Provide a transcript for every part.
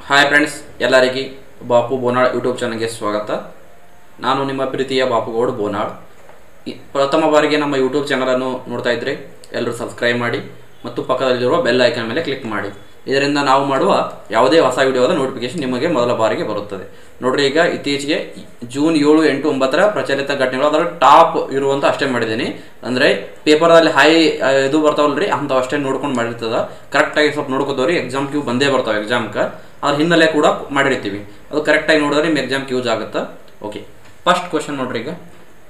Hi friends ಎಲ್ಲರಿಗೆ Bapu ಬೋನಾಳ್ YouTube ಚಾನಲ್ಗೆ ಸ್ವಾಗತ ನಾನು ನಿಮ್ಮ ಪ್ರೀತಿಯ ಬಾಪುಗೌಡ್ ಬೋನಾಳ್ ಈ- ಪ್ರಥಮ ಬಾರಿಗೆ ನಮ್ಮ ಯೂಟ್ಯೂಬ್ ಚಾನಲನ್ನು ನೋಡ್ತಾ ಇದ್ದರೆ ಎಲ್ಲರೂ ಸಬ್ಸ್ಕ್ರೈಬ್ ಮಾಡಿ ಮತ್ತು ಪಕ್ಕದಲ್ಲಿರುವ ಬೆಲ್ ಐಕಾನ್ ಮೇಲೆ ಕ್ಲಿಕ್ ಮಾಡಿ ಇದರಿಂದ ನಾವು ಮಾಡುವ ಯಾವುದೇ ಹೊಸ ವಿಡಿಯೋದ ನೋಟಿಫಿಕೇಶನ್ ನಿಮಗೆ ಮೊದಲ ಬಾರಿಗೆ ಬರುತ್ತದೆ ನೋಡ್ರಿ ಈಗ ಇತ್ತೀಚೆಗೆ ಜೂನ್ ಏಳು ಎಂಟು ಒಂಬತ್ತರ ಪ್ರಚಲಿತ ಘಟನೆಗಳು ಅದರ ಟಾಪ್ ಇರುವಂತ ಅಷ್ಟೇ ಮಾಡಿದ್ದೀನಿ ಅಂದರೆ ಪೇಪರ್ದಲ್ಲಿ ಹೈ ಇದು ಬರ್ತಾವಲ್ರಿ ಅಂಥವು ಅಷ್ಟೇ ನೋಡ್ಕೊಂಡು ಮಾಡಿರ್ತದ ಕರೆಕ್ಟಾಗಿ ಸ್ವಲ್ಪ ನೋಡ್ಕೋತವ್ರಿ ಎಕ್ಸಾಮ್ ಕ್ಯೂ ಬಂದೇ ಬರ್ತಾವೆ ಎಕ್ಸಾಮ್ಗೆ ಅದ್ರ ಹಿನ್ನೆಲೆ ಕೂಡ ಮಾಡಿರ್ತೀವಿ ಅದು ಕರೆಕ್ಟಾಗಿ ನೋಡಿದ್ರೆ ನಿಮ್ಮ ಎಕ್ಸಾಮ್ ಯೂಸ್ ಆಗುತ್ತೆ ಓಕೆ ಫಸ್ಟ್ ಕ್ವಶನ್ ನೋಡ್ರಿ ಈಗ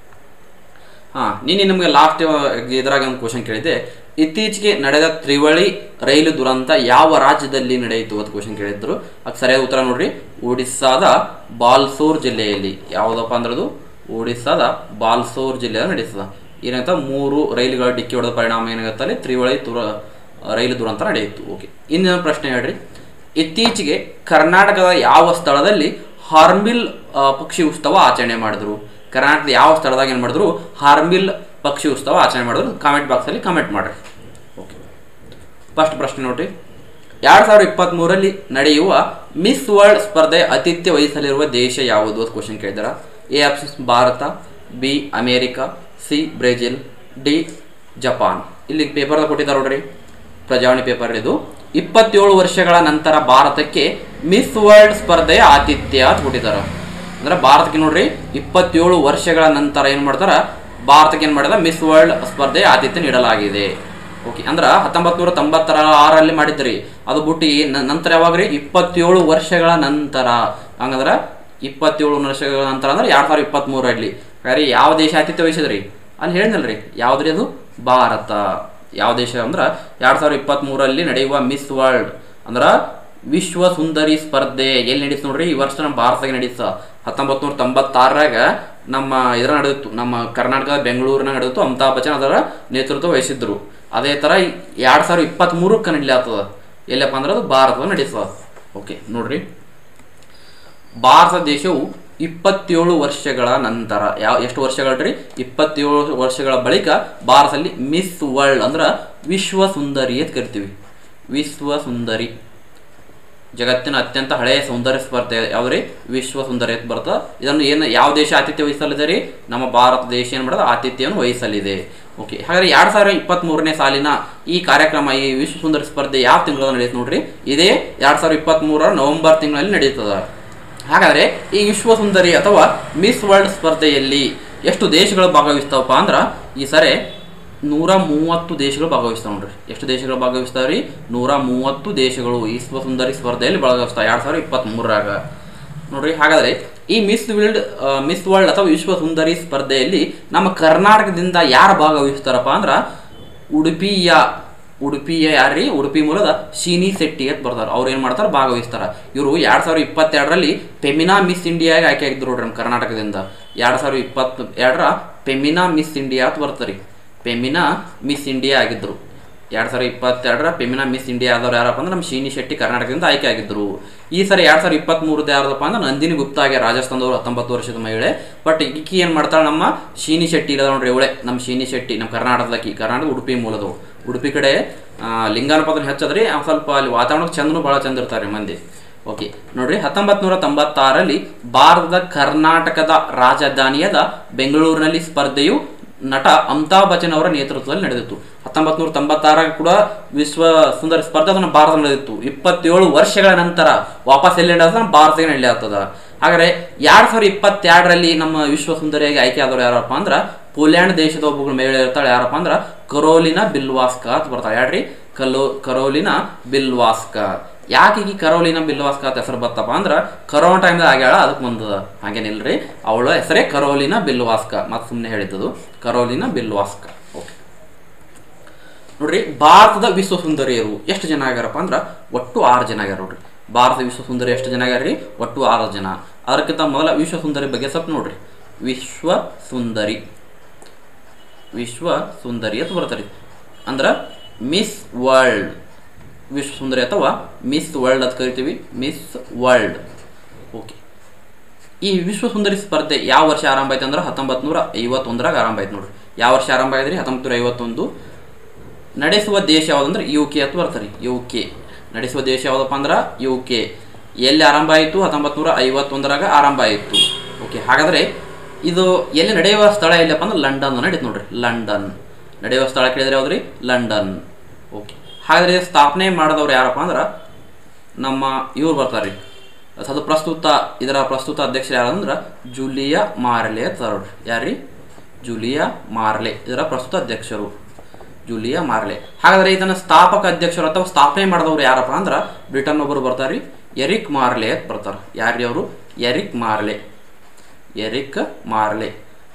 ಹಾಂ ನಿನ್ನೆ ನಿಮಗೆ ಲಾಸ್ಟ್ ಇದ್ರಾಗ ಒಂದು ಕ್ವಶನ್ ಕೇಳಿದ್ದೆ ಇತ್ತೀಚೆಗೆ ನಡೆದ ತ್ರಿವಳಿ ರೈಲು ದುರಂತ ಯಾವ ರಾಜ್ಯದಲ್ಲಿ ನಡೆಯಿತು ಅಂತ ಕ್ವಶನ್ ಕೇಳಿದ್ರು ಅದಕ್ಕೆ ಸರಿಯಾದ ಉತ್ತರ ನೋಡ್ರಿ ಒಡಿಸ್ಸಾದ ಬಾಲ್ಸೋರ್ ಜಿಲ್ಲೆಯಲ್ಲಿ ಯಾವುದಪ್ಪ ಅಂದ್ರದು ಒಡಿಸ್ಸಾದ ಬಾಲ್ಸೋರ್ ಜಿಲ್ಲೆಯಲ್ಲಿ ನಡೆಯುತ್ತದೆ ಏನಾಯ್ತಾ ಮೂರು ರೈಲುಗಳ ಡಿಕ್ಕಿ ಹೊಡೆದ ಪರಿಣಾಮ ಏನಾಗುತ್ತೆ ಅಲ್ಲಿ ತ್ರಿವಳಿ ತುರ ರೈಲು ದುರಂತ ನಡೆಯಿತು ಓಕೆ ಇಂದಿನ ಪ್ರಶ್ನೆ ಹೇಳ್ರಿ ಇತ್ತೀಚೆಗೆ ಕರ್ನಾಟಕದ ಯಾವ ಸ್ಥಳದಲ್ಲಿ ಹಾರ್ಮಿಲ್ ಆ, ಪಕ್ಷಿ ಉತ್ಸವ ಆಚರಣೆ ಮಾಡಿದ್ರು ಕರ್ನಾಟಕದ ಯಾವ ಸ್ಥಳದಾಗ ಏನು ಮಾಡಿದ್ರು ಹಾರ್ಮಿಲ್ ಪಕ್ಷಿ ಉತ್ಸವ ಆಚರಣೆ ಮಾಡಿದ್ರು ಕಾಮೆಂಟ್ ಬಾಕ್ಸಲ್ಲಿ ಕಮೆಂಟ್ ಮಾಡ್ರಿ ಓಕೆ ಫಸ್ಟ್ ಪ್ರಶ್ನೆ ನೋಡ್ರಿ ಎರಡು ಸಾವಿರದ ಇಪ್ಪತ್ತ್ಮೂರರಲ್ಲಿ ನಡೆಯುವ ಮಿಸ್ ವರ್ಲ್ಡ್ ಸ್ಪರ್ಧೆ ಆತಿಥ್ಯ ವಹಿಸಲಿರುವ ದೇಶ ಯಾವುದು ಅಂತ ಕ್ವಶನ್ ಕೇಳಿದಾರ A options Bharat B America C Brazil D Japan ಇಲ್ಲಿ ಪೇಪರ್ದಾಗ ಕೊಟ್ಟಿದ್ದಾರೆ ನೋಡ್ರಿ ಪ್ರಜಾವಾಣಿ ಪೇಪರ್ ಇದು ಇಪ್ಪತ್ತೇಳು ವರ್ಷಗಳ ನಂತರ ಭಾರತಕ್ಕೆ ಮಿಸ್ ವರ್ಲ್ಡ್ ಸ್ಪರ್ಧೆಯ ಆತಿಥ್ಯ ಅಂತ ಕೊಟ್ಟಿದ್ದಾರೆ ಅಂದ್ರೆ ಭಾರತಕ್ಕೆ ನೋಡ್ರಿ ಇಪ್ಪತ್ತೇಳು ವರ್ಷಗಳ ನಂತರ ಏನು ಮಾಡ್ತಾರ ಭಾರತಕ್ಕೆ ಏನು ಮಾಡಿದ ಮಿಸ್ ವರ್ಲ್ಡ್ ಸ್ಪರ್ಧೆಯ ಆತಿಥ್ಯ ನೀಡಲಾಗಿದೆ ಓಕೆ ಅಂದ್ರ ಹತ್ತೊಂಬತ್ ನೂರ ತೊಂಬತ್ತರ ಆರಲ್ಲಿ ಮಾಡಿದ್ರಿ ಅದು ಬಿಟ್ಟು ನ- ನಂತರ ಯಾವಾಗ್ರಿ ಇಪ್ಪತ್ತೇಳು ವರ್ಷಗಳ ನಂತರ ಹಂಗಂದ್ರ ಇಪ್ಪತ್ತೇಳು ವರ್ಷಗಳ ನಂತರ ಅಂದ್ರೆ ಎರಡ್ ಸಾವಿರದ ಇಪ್ಪತ್ತ್ ಮೂರಲ್ಲಿ ಹಾಗಾದ್ರೆ ಯಾವ ದೇಶ ಆತಿಥ್ಯ ವಹಿಸಿದ್ರಿ ಅಲ್ಲಿ ಹೇಳಿದ್ನಲ್ರಿ ಯಾವ್ದ್ರಿ ಅದು ಭಾರತ ಯಾವ ದೇಶ ಅಂದ್ರ ಎರಡ್ ಸಾವಿರದ ಇಪ್ಪತ್ತ್ ಮೂರಲ್ಲಿ ನಡೆಯುವ ಮಿಸ್ ವರ್ಲ್ಡ್ ಅಂದ್ರ ವಿಶ್ವ ಸುಂದರಿ ಸ್ಪರ್ಧೆ ಎಲ್ಲಿ ನಡೀತು ನೋಡ್ರಿ ಈ ವರ್ಷ ನಮ್ಮ ಭಾರತದಾಗ ನಡೀತ ಹತ್ತೊಂಬತ್ ನೂರ ತೊಂಬತ್ತಾರರಾಗ ನಮ್ಮ ಇದರ ನಡೆದಿತ್ತು ನಮ್ಮ ಕರ್ನಾಟಕದ ಬೆಂಗಳೂರಿನ ನಡೆದಿತ್ತು ಅಮಿತಾಬ್ ಬಚ್ಚನ್ ಅದರ ನೇತೃತ್ವ ವಹಿಸಿದ್ರು ಅದೇ ತರ ಎರಡ್ ಸಾವಿರದ ಇಪ್ಪತ್ತ್ ಮೂರಕ್ಕೆ ನಡೀಲಾಗ್ತದ ಎಲ್ಲಪ್ಪ ಅಂದ್ರೆ ಅದು ಭಾರತದ ನಡೀತದ ಓಕೆ ನೋಡ್ರಿ ಭಾರತ ದೇಶವು ಇಪ್ಪತ್ತೇಳು ವರ್ಷಗಳ ನಂತರ ಯಾವ ಎಷ್ಟು ವರ್ಷಗಳ್ರಿ ಇಪ್ಪತ್ತೇಳು ವರ್ಷಗಳ ಬಳಿಕ ಭಾರತದಲ್ಲಿ ಮಿಸ್ ವರ್ಲ್ಡ್ ಅಂದ್ರ ವಿಶ್ವ ಸುಂದರಿ ಅಂತ ಕರಿತೀವಿ ವಿಶ್ವ ಸುಂದರಿ ಜಗತ್ತಿನ ಅತ್ಯಂತ ಹಳೆಯ ಸೌಂದರ್ಯ ಸ್ಪರ್ಧೆ ಯಾವ್ದ್ರಿ ವಿಶ್ವ ಸುಂದರಿ ಅಂತ ಬರ್ತದ ಇದನ್ನು ಏನು ಯಾವ ದೇಶ ಆತಿಥ್ಯ ವಹಿಸಲಿದೆ ರೀ ನಮ್ಮ ಭಾರತ ದೇಶ ಏನ್ ಮಾಡೋದು ಆತಿಥ್ಯವನ್ನು ವಹಿಸಲಿದೆ ಓಕೆ ಹಾಗಾದ್ರೆ ಎರಡ್ ಸಾವಿರದ ಇಪ್ಪತ್ತ್ ಮೂರನೇ ಸಾಲಿನ ಈ ಕಾರ್ಯಕ್ರಮ ಈ ವಿಶ್ವ ಸುಂದರಿ ಸ್ಪರ್ಧೆ ಯಾವ ತಿಂಗಳ ನಡೆಯುತ್ತೆ ನೋಡ್ರಿ ಇದೇ ಎರಡ್ ಸಾವಿರದ ಇಪ್ಪತ್ತ್ ಮೂರರ ನವೆಂಬರ್ ತಿಂಗಳಲ್ಲಿ ನಡೆಯುತ್ತದ ಹಾಗಾದ್ರೆ ಈ ವಿಶ್ವ ಸುಂದರಿ ಅಥವಾ ಮಿಸ್ ವರ್ಲ್ಡ್ ಸ್ಪರ್ಧೆಯಲ್ಲಿ ಎಷ್ಟು ದೇಶಗಳು ಭಾಗವಹಿಸ್ತಾವಪ್ಪ ಅಂದ್ರ ಈ ಸರಿ ನೂರ ಮೂವತ್ತು ದೇಶಗಳು ಭಾಗವಹಿಸ್ತಾವ ನೋಡ್ರಿ ಎಷ್ಟು ದೇಶಗಳು ಭಾಗವಹಿಸ್ತಾವ್ರಿ ನೂರ ಮೂವತ್ತು ದೇಶಗಳು ಈ ವಿಶ್ವ ಸುಂದರಿ ಸ್ಪರ್ಧೆಯಲ್ಲಿ ಭಾಗವಹಿಸ್ತಾವ ಎರಡ್ ಸಾವಿರದ ಇಪ್ಪತ್ತ್ ಮೂರರಾಗ ನೋಡ್ರಿ ಹಾಗಾದ್ರೆ ಈ ಮಿಸ್ ವರ್ಲ್ಡ್ ಮಿಸ್ ವರ್ಲ್ಡ್ ಅಥವಾ ವಿಶ್ವ ಸುಂದರಿ ಸ್ಪರ್ಧೆಯಲ್ಲಿ ನಮ್ಮ ಕರ್ನಾಟಕದಿಂದ ಯಾರು ಭಾಗವಹಿಸ್ತಾರಪ್ಪ ಅಂದ್ರ ಉಡುಪಿಯ ಉಡುಪಿಯ ಯಾರ್ರಿ ಉಡುಪಿ ಮೂಲದ ಶೀನಿ ಶೆಟ್ಟಿ ಅಂತ ಬರ್ತಾರೆ ಅವ್ರು ಏನ್ ಮಾಡ್ತಾರೆ ಭಾಗವಹಿಸ್ತಾರ ಇವರು ಎರಡ್ ಸಾವಿರದ ಇಪ್ಪತ್ತೆರಡರಲ್ಲಿ ಫೆಮಿನಾ ಮಿಸ್ ಇಂಡಿಯಾಗೆ ಆಯ್ಕೆ ಆಗಿದ್ರು ನೋಡ್ರಿ ನಮ್ಮ ಕರ್ನಾಟಕದಿಂದ ಎರಡ್ ಸಾವಿರದ ಇಪ್ಪತ್ತ್ ಎರಡರ ಫೆಮಿನಾ ಮಿಸ್ ಇಂಡಿಯಾ ಅಂತ ಬರ್ತಾರೆ ಫೆಮಿನಾ ಮಿಸ್ ಇಂಡಿಯಾ ಆಗಿದ್ರು ಎರಡ್ ಸಾವಿರದ ಇಪ್ಪತ್ತೆರಡರ ಫೆಮಿನಾ ಮಿಸ್ ಇಂಡಿಯಾ ಆದವ್ರು ಯಾರಪ್ಪ ಅಂದ್ರೆ ನಮ್ಮ ಶೀನಿ ಶೆಟ್ಟಿ ಕರ್ನಾಟಕದಿಂದ ಆಯ್ಕೆ ಆಗಿದ್ರು ಈ ಸರಿ ಎರಡ್ ಸಾವಿರದ ಇಪ್ಪತ್ತ್ ಮೂರದ್ದು ಯಾರದಪ್ಪ ಅಂದ್ರೆ ನಂದಿನಿ ಗುಪ್ತಾ ಆಗಿ ರಾಜಸ್ಥಾನದವ್ರು ಹತ್ತೊಂಬತ್ತು ವರ್ಷದ ಮಹಿಳೆ ಬಟ್ ಈಕಿ ಏನ್ ಮಾಡ್ತಾಳೆ ನಮ್ಮ ಶೀನಿ ಶೆಟ್ಟಿ ಇಲ್ಲದ ನೋಡ್ರಿ ಇವಳೆ ನಮ್ಮ ಶೀನಿ ಶೆಟ್ಟಿ ನಮ್ಮ ಕರ್ನಾಟಕದಕ್ಕಿ ಕರ್ನಾಟಕ ಉಡುಪಿ ಮೂಲದವು ಉಡುಪಿ ಕಡೆ ಆ, ಲಿಂಗಾನುಪಾತನ ಹೆಚ್ಚದ್ರಿ ಒಂದ್ ಸ್ವಲ್ಪ ಅಲ್ಲಿ ವಾತಾವರಣ ಚಂದನು ಬಹಳ ಚಂದ ಇರ್ತಾರೆ ಮಂದಿ ಓಕೆ ನೋಡ್ರಿ ಹತ್ತೊಂಬತ್ ನೂರ ತೊಂಬತ್ತಾರರಲ್ಲಿ ಭಾರತದ ಕರ್ನಾಟಕದ ರಾಜಧಾನಿಯಾದ ಬೆಂಗಳೂರಿನಲ್ಲಿ ಸ್ಪರ್ಧೆಯು ನಟ ಅಮಿತಾಬ್ ಬಚ್ಚನ್ ಅವರ ನೇತೃತ್ವದಲ್ಲಿ ನಡೆದಿತ್ತು ಹತ್ತೊಂಬತ್ ನೂರ ತೊಂಬತ್ತಾರ ಕೂಡ ವಿಶ್ವ ಸುಂದರ ಸ್ಪರ್ಧೆ ಅದನ್ನು ಭಾರತ ನಡೆದಿತ್ತು ಇಪ್ಪತ್ತೇಳು ವರ್ಷಗಳ ನಂತರ ವಾಪಸ್ ಎಲ್ಲಿ ನಡೆದ ಭಾರತಕ್ಕೆ ನಡೀಲಿ ಆಗ್ತದ ಹಾಗಾದ್ರೆ ಎರಡ್ ಸಾವಿರದ ಇಪ್ಪತ್ತೆರಡರಲ್ಲಿ ನಮ್ಮ ವಿಶ್ವ ಸುಂದರಿಯಾಗಿ ಆಯ್ಕೆ ಆದವರು ಯಾರಪ್ಪ ಅಂದ್ರ ಪೋಲ್ಯಾಂಡ್ ದೇಶದ ಒಬ್ಬಗಳು ಮಹಿಳೆ ಇರ್ತಾಳೆ ಯಾರಪ್ಪ ಅಂದ್ರ ಕರೋಲಿನಾ ಬಿಲ್ವಾಸ್ಕ ಅಂತ ಬರ್ತಾಳೆ ಯಾರ್ರಿ ಕಲೋ ಕರೋಲಿನಾ ಬಿಲ್ವಾಸ್ಕ ಯಾಕೆ ಈ ಕರೋಲಿನ ಬಿಲ್ವಾಸ್ಕ ಅಂತ ಹೆಸರು ಬತ್ತಪ್ಪ ಅಂದ್ರ ಕರೋನಾ ಟೈಮ್ದಾಗ ಆಗ್ಯಾಳ ಅದಕ್ಕೆ ಬಂದದ ಹಾಗೇನಿಲ್ರಿ ಅವಳ ಹೆಸರೇ ಕರೋಲಿನ ಬಿಲ್ವಾಸ್ಕ ಮತ್ತೆ ಸುಮ್ಮನೆ ಹೇಳಿದ್ದದು ಕರೋಲಿನ ಬಿಲ್ವಾಸ್ಕ ಓಕೆ ನೋಡ್ರಿ ಭಾರತದ ವಿಶ್ವ ಸುಂದರಿಯರು ಎಷ್ಟು ಜನ ಆಗ್ಯಾರಪ್ಪ ಅಂದ್ರ ಒಟ್ಟು ಆರು ಜನ ಆಗ್ಯಾರ ನೋಡ್ರಿ ಭಾರತ ವಿಶ್ವ ಸುಂದರಿ ಎಷ್ಟು ಜನ ಆಗ್ಯಾರ್ರಿ ಒಟ್ಟು ಆರು ಜನ ಅದಕ್ಕಿಂತ ಮೊದಲ ವಿಶ್ವ ಸುಂದರಿ ಬಗ್ಗೆ ಸ್ವಲ್ಪ ನೋಡ್ರಿ ವಿಶ್ವ ಸುಂದರಿ ವಿಶ್ವ ಸುಂದರಿ ಅಂತ ಬರ್ತಾರೆ ಅಂದ್ರ ಮಿಸ್ ವರ್ಲ್ಡ್ ವಿಶ್ವ ಸುಂದರಿ ಅಥವಾ ಮಿಸ್ ವರ್ಲ್ಡ್ ಅಂತ ಕರಿತೀವಿ ಮಿಸ್ ವರ್ಲ್ಡ್ ಓಕೆ ಈ ವಿಶ್ವ ಸುಂದರಿ ಸ್ಪರ್ಧೆ ಯಾವ ವರ್ಷ ಆರಂಭ ಆಯ್ತು ಅಂದ್ರೆ ಹತ್ತೊಂಬತ್ ನೂರ ಐವತ್ತೊಂದರಾಗ ಆರಂಭ ಆಯ್ತು ನೋಡ್ರಿ ಯಾವ ವರ್ಷ ಆರಂಭ ಆಯ್ತು ರೀ ಹತ್ತೊಂಬತ್ತು ನೂರ ಐವತ್ತೊಂದು ನಡೆಸುವ ದೇಶ ಯಾವುದಂದ್ರೆ ಯು ಕೆ ಅಂತ ಬರ್ತಾರೆ ಯು ಕೆ ನಡೆಸುವ ದೇಶ ಯಾವುದಪ್ಪ ಅಂದ್ರೆ ಯು ಕೆ ಎಲ್ಲಿ ಆರಂಭ ಆಯಿತು ಹತ್ತೊಂಬತ್ತು ನೂರ ಐವತ್ತೊಂದರಾಗ ಆರಂಭ ಆಯಿತು ಓಕೆ ಹಾಗಾದರೆ ಇದು ಎಲ್ಲಿ ನಡೆಯುವ ಸ್ಥಳ ಎಲ್ಲಪ್ಪ ಅಂದ್ರೆ ಲಂಡನ್ ನಡೀತು ನೋಡ್ರಿ ಲಂಡನ್ ನಡೆಯುವ ಸ್ಥಳ ಕೇಳಿದ್ರೆ ಯಾವ್ದ್ರಿ ಲಂಡನ್ ಓಕೆ ಹಾಗಾದ್ರೆ ಇದು ಸ್ಥಾಪನೆ ಮಾಡಿದವ್ರು ಯಾರಪ್ಪ ಅಂದ್ರೆ ನಮ್ಮ ಇವ್ರು ಬರ್ತಾರೆ ಅದು ಪ್ರಸ್ತುತ ಇದರ ಪ್ರಸ್ತುತ ಅಧ್ಯಕ್ಷರು ಯಾರಂದ್ರೆ ಜೂಲಿಯಾ ಮಾರ್ಲೆ ಥರ್ಡ್ ಯಾರ್ರಿ ಜೂಲಿಯಾ ಮಾರ್ಲೆ ಇದರ ಪ್ರಸ್ತುತ ಅಧ್ಯಕ್ಷರು ಜೂಲಿಯಾ ಮಾರ್ಲೆ ಹಾಗಾದ್ರೆ ಇದನ್ನ ಸ್ಥಾಪಕ ಅಧ್ಯಕ್ಷರು ಅಥವಾ ಸ್ಥಾಪನೆ ಮಾಡಿದವರು ಯಾರಪ್ಪ ಅಂದ್ರೆ ಬ್ರಿಟನ್ ಒಬ್ಬರು ಬರ್ತಾರೆ ಎರಿಕ್ ಮಾರ್ಲೆ ಅಂತ ಬರ್ತಾರೆ ಯಾರ್ರಿ ಅವರು Eric Morley Eric Morley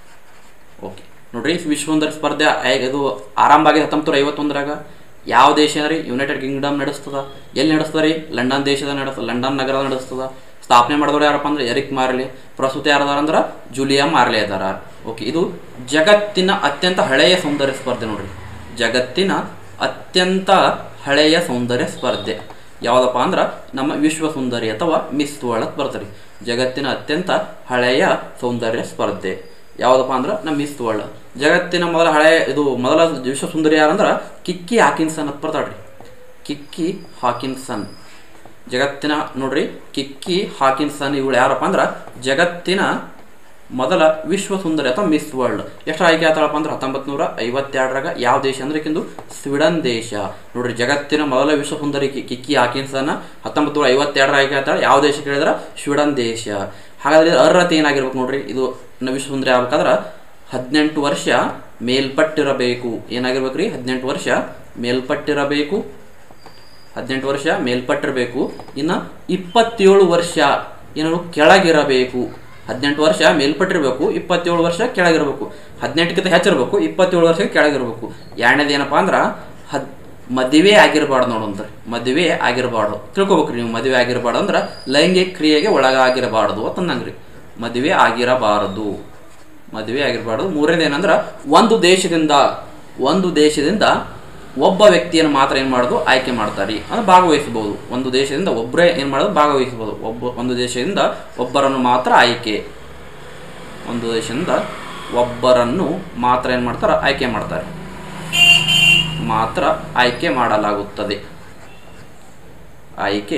okay ನೋಡ್ರಿ ವಿಶ್ವ ಸುಂದರ ಸ್ಪರ್ಧೆ ಆ- ಇದು ಆರಂಭ ಆಗಿ ಹತ್ತೊಂಬತ್ತು ನೂರ ಐವತ್ತೊಂದರಾಗ ಯಾವ ದೇಶ ರೀ ಯುನೈಟೆಡ್ ಕಿಂಗ್ಡಮ್ ನಡೆಸ್ತದ ಎಲ್ಲಿ ನಡೆಸ್ತದ ರೀ ಲಂಡನ್ ದೇಶದ ನಡೆಸ್ತದ ಲಂಡನ್ ನಗರದ ನಡೆಸ್ತದ ಸ್ಥಾಪನೆ ಮಾಡಿದವರು ಯಾರಪ್ಪ ಅಂದ್ರೆ ಎರಿಕ್ ಮಾರ್ಲೆ ಪ್ರಸ್ತುತ ಯಾರದಾರ ಅಂದ್ರೆ ಜೂಲಿಯಾ ಮಾರ್ಲೆ ಅದಾರ ಓಕೆ ಇದು ಜಗತ್ತಿನ ಅತ್ಯಂತ ಹಳೆಯ ಸೌಂದರ್ಯ ಸ್ಪರ್ಧೆ ನೋಡ್ರಿ ಜಗತ್ತಿನ ಅತ್ಯಂತ ಹಳೆಯ ಸೌಂದರ್ಯ ಸ್ಪರ್ಧೆ ಯಾವುದಪ್ಪ ಅಂದ್ರೆ ನಮ್ಮ ವಿಶ್ವ ಸುಂದರಿ ಅಥವಾ ಮಿಸ್ ವರ್ಲ್ಡ್ ಬರ್ತಾರೆ ಜಗತ್ತಿನ ಅತ್ಯಂತ ಹಳೆಯ ಸೌಂದರ್ಯ ಸ್ಪರ್ಧೆ ಯಾವುದಪ್ಪ ಅಂದ್ರೆ ನಮ್ಮ ಮಿಸ್ ವರ್ಲ್ಡ್ ಜಗತ್ತಿನ ಮೊದಲ ಹಳೆ ಇದು ಮೊದಲ ವಿಶ್ವ ಸುಂದರಿ ಯಾರಂದ್ರೆ ಕಿಕ್ಕಿ ಹಾಕಿನ್ಸನ್ ಅಂತ ಬರ್ತಾಳ್ರಿ ಕಿಕ್ಕಿ ಹಾಕಿನ್ಸನ್ ಜಗತ್ತಿನ ನೋಡ್ರಿ ಕಿಕ್ಕಿ ಹಾಕಿನ್ಸನ್ ಇವಳು ಯಾರಪ್ಪ ಅಂದ್ರೆ ಜಗತ್ತಿನ ಮೊದಲ ವಿಶ್ವ ಸುಂದರಿ ಅಥವಾ ಮಿಸ್ ವರ್ಲ್ಡ್ ಎಷ್ಟು ಆಯ್ಕೆ ಆತಾಳಪ್ಪ ಅಂದ್ರೆ ಹತ್ತೊಂಬತ್ತು ನೂರ ಐವತ್ತೆರಡರಾಗ ಯಾವ ದೇಶ ಅಂದ್ರೆ ಈಕಿಂದು ಸ್ವೀಡನ್ ದೇಶ ನೋಡ್ರಿ ಜಗತ್ತಿನ ಮೊದಲ ವಿಶ್ವ ಸುಂದರಿ ಕಿ- ಕಿಕ್ಕಿ ಹಾಕಿನ್ಸನ್ ಹತ್ತೊಂಬತ್ತು ನೂರ ಐವತ್ತೆರಡರ ಆಯ್ಕೆ ಆತಾಳ ಯಾವ ದೇಶ ಕೇಳಿದ್ರೆ ಸ್ವೀಡನ್ ದೇಶ ಹಾಗಾದ್ರೆ ಇದ್ರ ಅರ್ಹತೆ ಏನಾಗಿರ್ಬೇಕು ನೋಡ್ರಿ ಇದು ನ- ವಿಶ್ವ ಸುಂದರಿ ಆಗ್ಬೇಕಾದ್ರೆ ಹದಿನೆಂಟು ವರ್ಷ ಮೇಲ್ಪಟ್ಟಿರಬೇಕು ಏನಾಗಿರ್ಬೇಕು ರೀ ಹದಿನೆಂಟು ವರ್ಷ ಮೇಲ್ಪಟ್ಟಿರಬೇಕು ಹದಿನೆಂಟು ವರ್ಷ ಮೇಲ್ಪಟ್ಟಿರಬೇಕು ಇನ್ನು ಇಪ್ಪತ್ತೇಳು ವರ್ಷ ಏನು ಕೆಳಗಿರಬೇಕು ಹದಿನೆಂಟು ವರ್ಷ ಮೇಲ್ಪಟ್ಟಿರಬೇಕು ಇಪ್ಪತ್ತೇಳು ವರ್ಷ ಕೆಳಗಿರಬೇಕು ಹದಿನೆಂಟಕ್ಕಿಂತ ಹೆಚ್ಚಿರಬೇಕು ಇಪ್ಪತ್ತೇಳು ವರ್ಷ ಕೆಳಗಿರಬೇಕು ಎರಡನೇದು ಏನಪ್ಪಾ ಅಂದ್ರೆ ಹದ್ ಮದುವೆ ಆಗಿರಬಾರ್ದು ನೋಡು ಅಂತಾರೆ ಮದುವೆ ಆಗಿರಬಾರ್ದು ತಿಳ್ಕೊಬೇಕ್ರಿ ನೀವು ಮದುವೆ ಆಗಿರಬಾರ್ದು ಅಂದ್ರೆ ಲೈಂಗಿಕ ಕ್ರಿಯೆಗೆ ಒಳಗಾಗಿರಬಾರ್ದು ಅಂತಂದಂಗ್ರಿ ಮದುವೆ ಆಗಿರಬಾರದು ಮದುವೆ ಆಗಿರಬಾರ್ದು ಮೂರನೇದು ಏನಂದ್ರೆ ಒಂದು ದೇಶದಿಂದ ಒಂದು ದೇಶದಿಂದ ಒಬ್ಬ ವ್ಯಕ್ತಿಯನ್ನು ಮಾತ್ರ ಏನು ಮಾಡೋದು ಆಯ್ಕೆ ಮಾಡ್ತಾರೆ ಅಂದ್ರೆ ಭಾಗವಹಿಸಬಹುದು ಒಂದು ದೇಶದಿಂದ ಒಬ್ಬರೇ ಏನು ಮಾಡೋದು ಭಾಗವಹಿಸಬಹುದು ಒಬ್ಬ ಒಂದು ದೇಶದಿಂದ ಒಬ್ಬರನ್ನು ಮಾತ್ರ ಆಯ್ಕೆ ಒಂದು ದೇಶದಿಂದ ಒಬ್ಬರನ್ನು ಮಾತ್ರ ಏನು ಮಾಡ್ತಾರೆ ಆಯ್ಕೆ ಮಾಡ್ತಾರೆ ಮಾತ್ರ ಆಯ್ಕೆ ಮಾಡಲಾಗುತ್ತದೆ ಆಯ್ಕೆ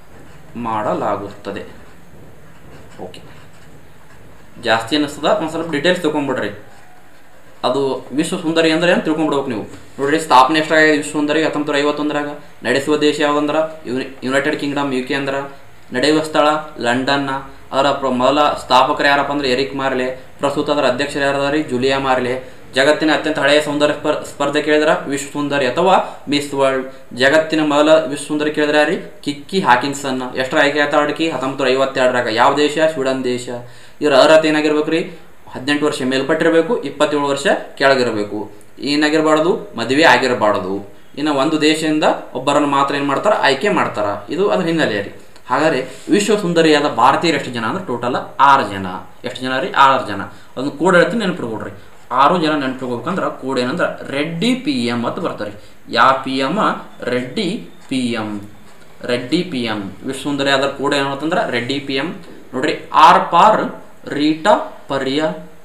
ಮಾಡಲಾಗುತ್ತದೆ ಓಕೆ ಜಾಸ್ತಿ ಅನ್ನಿಸ್ತದ ಒಂದು ಸ್ವಲ್ಪ ಡೀಟೇಲ್ಸ್ ತಿಳ್ಕೊಂಬಿಡ್ರಿ ಅದು ವಿಶ್ವ ಸುಂದರಿ ಅಂದ್ರೆ ಏನು ತಿಳ್ಕೊಂಬಿಡ್ಬೇಕು ನೀವು ನೋಡ್ರಿ ಸ್ಥಾಪನೆ ಎಷ್ಟಾಗಿದೆ ವಿಶ್ವ ಸುಂದರಿ ಹತ್ತೊಂಬತ್ತು ಐವತ್ತೊಂದರಾಗ ನಡೆಸುವ ದೇಶ ಯಾವುದಂದ್ರೆ ಯುನಿ ಯುನೈಟೆಡ್ ಕಿಂಗ್ಡಮ್ ಯು ಕೆ ಅಂದ್ರೆ ನಡೆಯುವ ಸ್ಥಳ ಲಂಡನ್ನ ಅದರ ಪ್ರ ಮೊದಲ ಸ್ಥಾಪಕರು ಯಾರಪ್ಪ ಅಂದ್ರೆ ಎರಿಕ್ ಮಾರ್ಲೆ ಪ್ರಸ್ತುತ ಅದರ ಅಧ್ಯಕ್ಷರು ಯಾರದಾರಿ ಜುಲಿಯಾ ಮಾರ್ಲೆ ಜಗತ್ತಿನ ಅತ್ಯಂತ ಹಳೆಯ ಸೌಂದರ್ಯ ಸ್ಪರ್ ಸ್ಪರ್ಧೆ ಕೇಳಿದ್ರ ವಿಶ್ವ ಸುಂದರಿ ಅಥವಾ ಮಿಸ್ ವರ್ಲ್ಡ್ ಜಗತ್ತಿನ ಮೊದಲ ವಿಶ್ವ ಸುಂದರಿ ಕೇಳಿದ್ರ ಯಾರಿ ಕಿಕ್ಕಿ ಹಾಕಿನ್ಸನ್ ಎಷ್ಟರ ಆಯ್ಕೆ ಆತಾಡಕಿ ಹತ್ತೊಂಬತ್ತು ಐವತ್ತೆರಡರಾಗ ಯಾವ ದೇಶ ಸ್ವೀಡನ್ ದೇಶ ಇವ್ರ ಅರ್ಹತೆ ಏನಾಗಿರ್ಬೇಕು ರೀ ಹದಿನೆಂಟು ವರ್ಷ ಮೇಲ್ಪಟ್ಟಿರಬೇಕು ಇಪ್ಪತ್ತೇಳು ವರ್ಷ ಕೆಳಗಿರಬೇಕು ಏನಾಗಿರಬಾರ್ದು ಮದುವೆ ಆಗಿರಬಾರ್ದು ಇನ್ನು ಒಂದು ದೇಶದಿಂದ ಒಬ್ಬರನ್ನು ಮಾತ್ರ ಏನು ಮಾಡ್ತಾರ ಆಯ್ಕೆ ಮಾಡ್ತಾರ ಇದು ಅದ್ರ ಹಿನ್ನೆಲೆ ರೀ ಹಾಗಾದ್ರೆ ವಿಶ್ವ ಸುಂದರಿಯಾದ ಭಾರತೀಯರು ಎಷ್ಟು ಜನ ಅಂದ್ರೆ ಟೋಟಲ್ ಆರು ಜನ ಎಷ್ಟು ಜನ ರೀ ಆರು ಜನ ಅದನ್ನು ಕೂಡ ಹೇಳ್ತೀನಿ ನೆನಪಿಟ್ಕೊಡ್ರಿ ಆರು ಜನ ನೆನಪಿಟ್ಕೋಬೇಕಂದ್ರೆ ಕೂಡ ಏನಂದ್ರೆ ರೆಡ್ಡಿ ಪಿ ಎಂ ಅಂತ ಬರ್ತಾರೆ ಯಾ P M Reddy P M Reddy P M ವಿಶ್ವ ಸುಂದರಿ ಆದ ಕೂಡ ಏನಂತಂದ್ರೆ ರೆಡ್ಡಿ ಪಿ ಎಂ ನೋಡ್ರಿ R for Reita Faria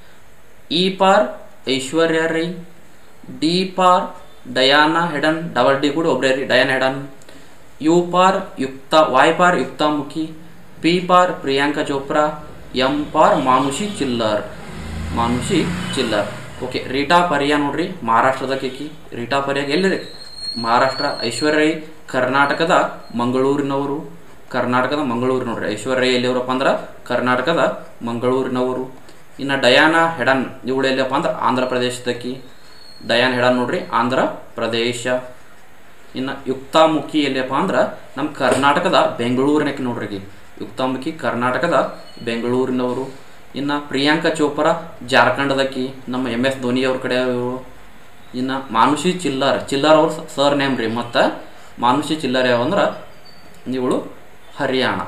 E for Aishwarya Rai D for Diana Hayden double D ಕೂಡ ಒಬ್ಬರೇ ರೀ ಡಯಾನ್ ಹೆಡನ್ ಯು ಪಾರ್ ಯುಕ್ತ ವಾಯ್ ಪಾರ್ ಯುಕ್ತಾಮುಖಿ ಪಿ ಪಾರ್ ಪ್ರಿಯಾಂಕಾ ಚೋಪ್ರಾ ಎಂ ಪಾರ್ ಮಾನುಷಿ ಚಿಲ್ಲರ್ ಮಾನುಷಿ ಚಿಲ್ಲರ್ ಓಕೆ ರೀಟಾ ಪರಿಯಾ ನೋಡ್ರಿ ಮಹಾರಾಷ್ಟ್ರದ ಕೇಕಿ ರೀಟಾ ಪರಿಯಾಗ ಎಲ್ಲಿದೆ ಮಹಾರಾಷ್ಟ್ರ ಐಶ್ವರ್ಯ ರೈ ಕರ್ನಾಟಕದ ಮಂಗಳೂರಿನವರು ಕರ್ನಾಟಕದ ಮಂಗಳೂರು ನೋಡ್ರಿ ಐಶ್ವರ್ಯ ರೈ ಎಲ್ಲಿಯವರಪ್ಪ ಅಂದ್ರೆ ಕರ್ನಾಟಕದ ಮಂಗಳೂರಿನವರು ಇನ್ನು ಡಯಾನಾ ಹೆಡನ್ ಇವಳು ಎಲ್ಲಿಯಪ್ಪ ಅಂದ್ರೆ ಆಂಧ್ರ ಪ್ರದೇಶದಕ್ಕಿ ಡಯಾನ್ ಹೆಡನ್ ನೋಡ್ರಿ ಆಂಧ್ರ ಪ್ರದೇಶ ಇನ್ನು ಯುಕ್ತಾಮುಖಿ ಎಲ್ಲಿಯಪ್ಪ ಅಂದ್ರೆ ನಮ್ಮ ಕರ್ನಾಟಕದ ಬೆಂಗಳೂರಿನಕ್ಕೆ ನೋಡ್ರಿ ಆಕಿ. ಯುಕ್ತಾಮುಖಿ ಕರ್ನಾಟಕದ ಬೆಂಗಳೂರಿನವರು ಇನ್ನು ಪ್ರಿಯಾಂಕಾ ಚೋಪ್ರಾ ಜಾರ್ಖಂಡದಕ್ಕಿ ನಮ್ಮ ಎಮ್ ಎಸ್ ಧೋನಿ ಅವ್ರ ಕಡೆ ಇವರು ಇನ್ನು ಮಾನುಷಿ ಚಿಲ್ಲರ್ ಚಿಲ್ಲರ್ ಅವ್ರ ಸರ್ ನೇಮ್ ರೀ ಮತ್ತು ಮಾನುಷಿ ಚಿಲ್ಲರ್ ಯಾವ ಅಂದ್ರೆ ಇವಳು ಹರಿಯಾಣ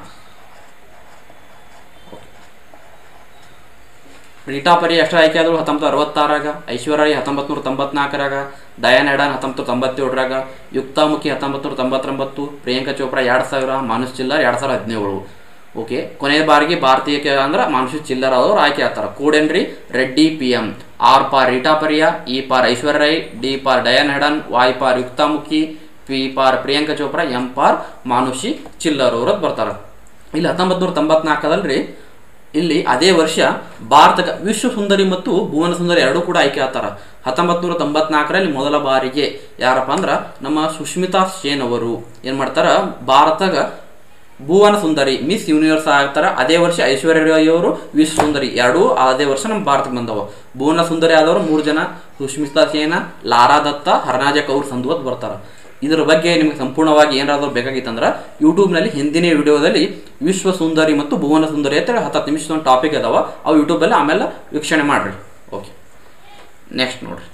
ರೀಟಾ ಪರಿ ಎಷ್ಟು ಆಯ್ಕೆ ಆದಳು ಹತ್ತೊಂಬತ್ತು ಅರವತ್ತಾರಾಗ ಐಶ್ವರ್ಯ ರೈ ಹತ್ತೊಂಬತ್ತು ನೂರ ತೊಂಬತ್ನಾಲ್ಕರಾಗ ಡಯಾನ್ ಹೆಡನ್ ಹತ್ತೊಂಬತ್ತು ತೊಂಬತ್ತೇಳರಾಗ ಯುಕ್ತಾಮುಖಿ ಹತ್ತೊಂಬತ್ತು ನೂರ ತೊಂಬತ್ತೊಂಬತ್ತು ಪ್ರಿಯಾಂಕಾ ಚೋಪ್ರಾ ಎರಡು ಸಾವಿರ ಮಾನುಷ್ ಚಿಲ್ಲರ್ ಎರಡು ಸಾವಿರದ ಹದಿನೇಳು ಓಕೆ ಕೊನೆಯ ಬಾರಿಗೆ ಭಾರತೀಯ ಅಂದ್ರೆ ಮಾನುಷಿ ಚಿಲ್ಲರ್ ಅವರು ಆಯ್ಕೆ ಆಗ್ತಾರೆ ಕೂಡೇನ್ರಿ Reddy P M R for Reita Faria E for Aishwarya Rai D ಪಾರ್ ಡಯಾನ್ ಹೆಡನ್ ವಾಯ್ ಪಾರ್ ಯುಕ್ತಾಮುಖಿ ಪಿ ಪಾರ್ ಪ್ರಿಯಾಂಕಾ ಚೋಪ್ರಾ ಎಂ ಪಾರ್ ಮಾನುಷಿ ಚಿಲ್ಲರ್ ಅವ್ರದ್ದು ಬರ್ತಾರೆ ಇಲ್ಲಿ ಹತ್ತೊಂಬತ್ತು ನೂರ ತೊಂಬತ್ನಾಲ್ಕರಲ್ಲಿ ಇಲ್ಲಿ ಅದೇ ವರ್ಷ ಭಾರತಕ್ಕೆ ವಿಶ್ವ ಸುಂದರಿ ಮತ್ತು ಭುವನ ಸುಂದರಿ ಎರಡೂ ಕೂಡ ಆಯ್ಕೆ ಆಗ್ತಾರ ಹತ್ತೊಂಬತ್ತು ನೂರ ತೊಂಬತ್ನಾಲ್ಕರಲ್ಲಿ ಮೊದಲ ಬಾರಿಗೆ ಯಾರಪ್ಪ ಅಂದ್ರೆ ನಮ್ಮ ಸುಷ್ಮಿತಾ ಸೇನ್ ಅವರು ಏನು ಮಾಡ್ತಾರ ಭಾರತಗ ಭುವನ ಸುಂದರಿ ಮಿಸ್ ಯೂನಿವರ್ಸ್ ಆಗ್ತಾರ ಅದೇ ವರ್ಷ ಐಶ್ವರ್ಯ ರೈ ಅವರು ವಿಶ್ವ ಸುಂದರಿ ಎರಡೂ ಅದೇ ವರ್ಷ ನಮ್ಮ ಭಾರತಕ್ಕೆ ಬಂದವ ಭುವನ ಸುಂದರಿ ಆದವರು ಮೂರು ಜನ ಸುಷ್ಮಿತಾ ಸೇನ ಲಾರಾ ದತ್ತ ಹರ್ನಾಜ ಕೌರ್ ಸಂಧು ಅಂತ ಬರ್ತಾರ ಇದ್ರ ಬಗ್ಗೆ ನಿಮಗೆ ಸಂಪೂರ್ಣವಾಗಿ ಏನಾದರೂ ಬೇಕಾಗಿತ್ತಂದ್ರೆ ಯೂಟ್ಯೂಬ್ನಲ್ಲಿ ಹಿಂದಿನ ವಿಡಿಯೋದಲ್ಲಿ ವಿಶ್ವ ಸುಂದರಿ ಮತ್ತು ಭುವನ ಸುಂದರಿ ಅಂತ ಹತ್ತು ನಿಮಿಷದ ಒಂದು ಟಾಪಿಕ್ ಅದಾವ ಅವು ಯೂಟ್ಯೂಬಲ್ಲಿ ಆಮೇಲೆ ವೀಕ್ಷಣೆ ಮಾಡ್ರಿ ಓಕೆ ನೆಕ್ಸ್ಟ್ ನೋಡ್ರಿ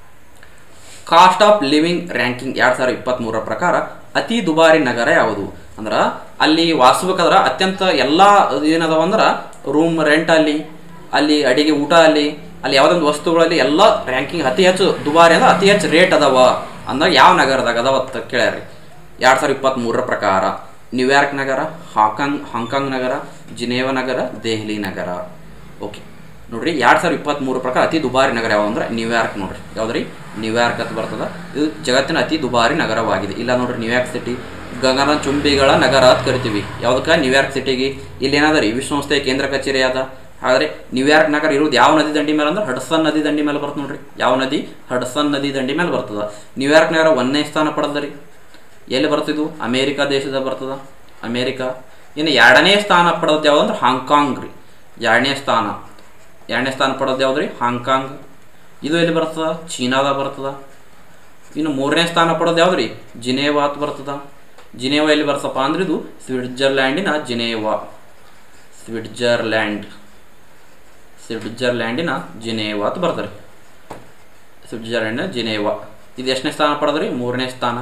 ಕಾಸ್ಟ್ ಆಫ್ ಲಿವಿಂಗ್ ರ್ಯಾಂಕಿಂಗ್ ಎರಡು ಸಾವಿರದ ಇಪ್ಪತ್ತ್ಮೂರರ ಪ್ರಕಾರ ಅತಿ ದುಬಾರಿ ನಗರ ಯಾವುದು ಅಂದ್ರೆ ಅಲ್ಲಿ ವಾಸಬೇಕಾದ್ರೆ ಅತ್ಯಂತ ಎಲ್ಲ ಏನದಾವ ಅಂದ್ರೆ ರೂಮ್ ರೆಂಟ್ ಅಲ್ಲಿ ಅಲ್ಲಿ ಅಡಿಗೆ ಊಟ ಅಲ್ಲಿ ಅಲ್ಲಿ ಯಾವುದೊಂದು ವಸ್ತುಗಳಲ್ಲಿ ಎಲ್ಲ ರ್ಯಾಂಕಿಂಗ್ ಅತಿ ಹೆಚ್ಚು ದುಬಾರಿ ಅಂದ್ರೆ ಅತಿ ಹೆಚ್ಚು ರೇಟ್ ಅದಾವ ಅಂದಾಗ ಯಾವ ನಗರದಾಗ ಅದಾವ ಅಂತ ಕೇಳ್ಯಾರಿ ಎರಡು ಸಾವಿರದ ಇಪ್ಪತ್ತ್ಮೂರರ ಪ್ರಕಾರ ನ್ಯೂಯಾರ್ಕ್ ನಗರ ಹಾಂಕಾಂಗ್ ಹಾಂಕಾಂಗ್ ನಗರ ಜಿನೇವಾ ನಗರ ದೆಹಲಿ ನಗರ ಓಕೆ ನೋಡ್ರಿ ಎರಡು ಸಾವಿರದ ಇಪ್ಪತ್ತ್ಮೂರು ಪ್ರಕಾರ ಅತಿ ದುಬಾರಿ ನಗರ ಯಾವ ಅಂದ್ರೆ ನ್ಯೂಯಾರ್ಕ್ ನೋಡ್ರಿ ಯಾವ್ದ್ರಿ ನ್ಯೂಯಾರ್ಕ್ ಅಂತ ಬರ್ತದ ಇದು ಜಗತ್ತಿನ ಅತಿ ದುಬಾರಿ ನಗರವಾಗಿದೆ ಇಲ್ಲ ನೋಡ್ರಿ ನ್ಯೂಯಾರ್ಕ್ ಸಿಟಿ ಗಗನ ಚುಂಬಿಗಳ ನಗರ ಅಂತ ಕರಿತೀವಿ ಯಾವ್ದಕ್ಕ ನ್ಯೂಯಾರ್ಕ್ ಸಿಟಿಗೆ ಇಲ್ಲಿ ಏನದ ರೀ ವಿಶ್ವಸಂಸ್ಥೆಯ ಕೇಂದ್ರ ಕಚೇರಿ ಅದ ಆದರೆ ನ್ಯೂಯಾರ್ಕ್ ನಗರ ಇರೋದು ಯಾವ ನದಿ ದಂಡಿ ಮೇಲೆ ಅಂದ್ರೆ ಹಡ್ಸನ್ ನದಿ ದಂಡಿ ಮೇಲೆ ಬರ್ತದೆ ನೋಡ್ರಿ ಯಾವ ನದಿ ಹಡ್ಸನ್ ನದಿ ದಂಡಿ ಮೇಲೆ ಬರ್ತದ ನ್ಯೂಯಾರ್ಕ್ ನಗರ ಒಂದನೇ ಸ್ಥಾನ ಪಡೆದ ರೀ ಎಲ್ಲಿ ಬರ್ತಿದ್ವು ಅಮೇರಿಕಾ ದೇಶದ ಬರ್ತದ ಅಮೇರಿಕಾ ಇನ್ನು ಎರಡನೇ ಸ್ಥಾನ ಪಡೆದ ಯಾವ್ದು ಅಂದ್ರೆ ಹಾಂಗ್ಕಾಂಗ್ ರೀ ಎರಡನೇ ಸ್ಥಾನ ಎರಡನೇ ಸ್ಥಾನ ಪಡೆದ ಯಾವ್ದು ರೀ ಹಾಂಗ್ಕಾಂಗ್ ಇದು ಎಲ್ಲಿ ಬರ್ತದ ಚೀನಾದಾಗ ಬರ್ತದ ಇನ್ನು ಮೂರನೇ ಸ್ಥಾನ ಪಡೆದ ಯಾವ್ದು ರೀ ಜಿನೇವಾ ಅಂತ ಬರ್ತದ ಜಿನೇವಾ ಎಲ್ಲಿ ಬರ್ತಪ್ಪ ಅಂದ್ರೆ ಇದು ಸ್ವಿಟ್ಜರ್ಲ್ಯಾಂಡಿನ ಜಿನೇವಾ ಸ್ವಿಟ್ಜರ್ಲ್ಯಾಂಡ್ ಸ್ವಿಟ್ಜರ್ಲ್ಯಾಂಡಿನ ಜಿನೇವಾ ಅಂತ ಬರ್ತಾರೆ ಸ್ವಿಟ್ಜರ್ಲ್ಯಾಂಡಿನ ಜಿನೇವಾ ಇದು ಎಷ್ಟನೇ ಸ್ಥಾನ ಪಡೆದ್ರಿ ಮೂರನೇ ಸ್ಥಾನ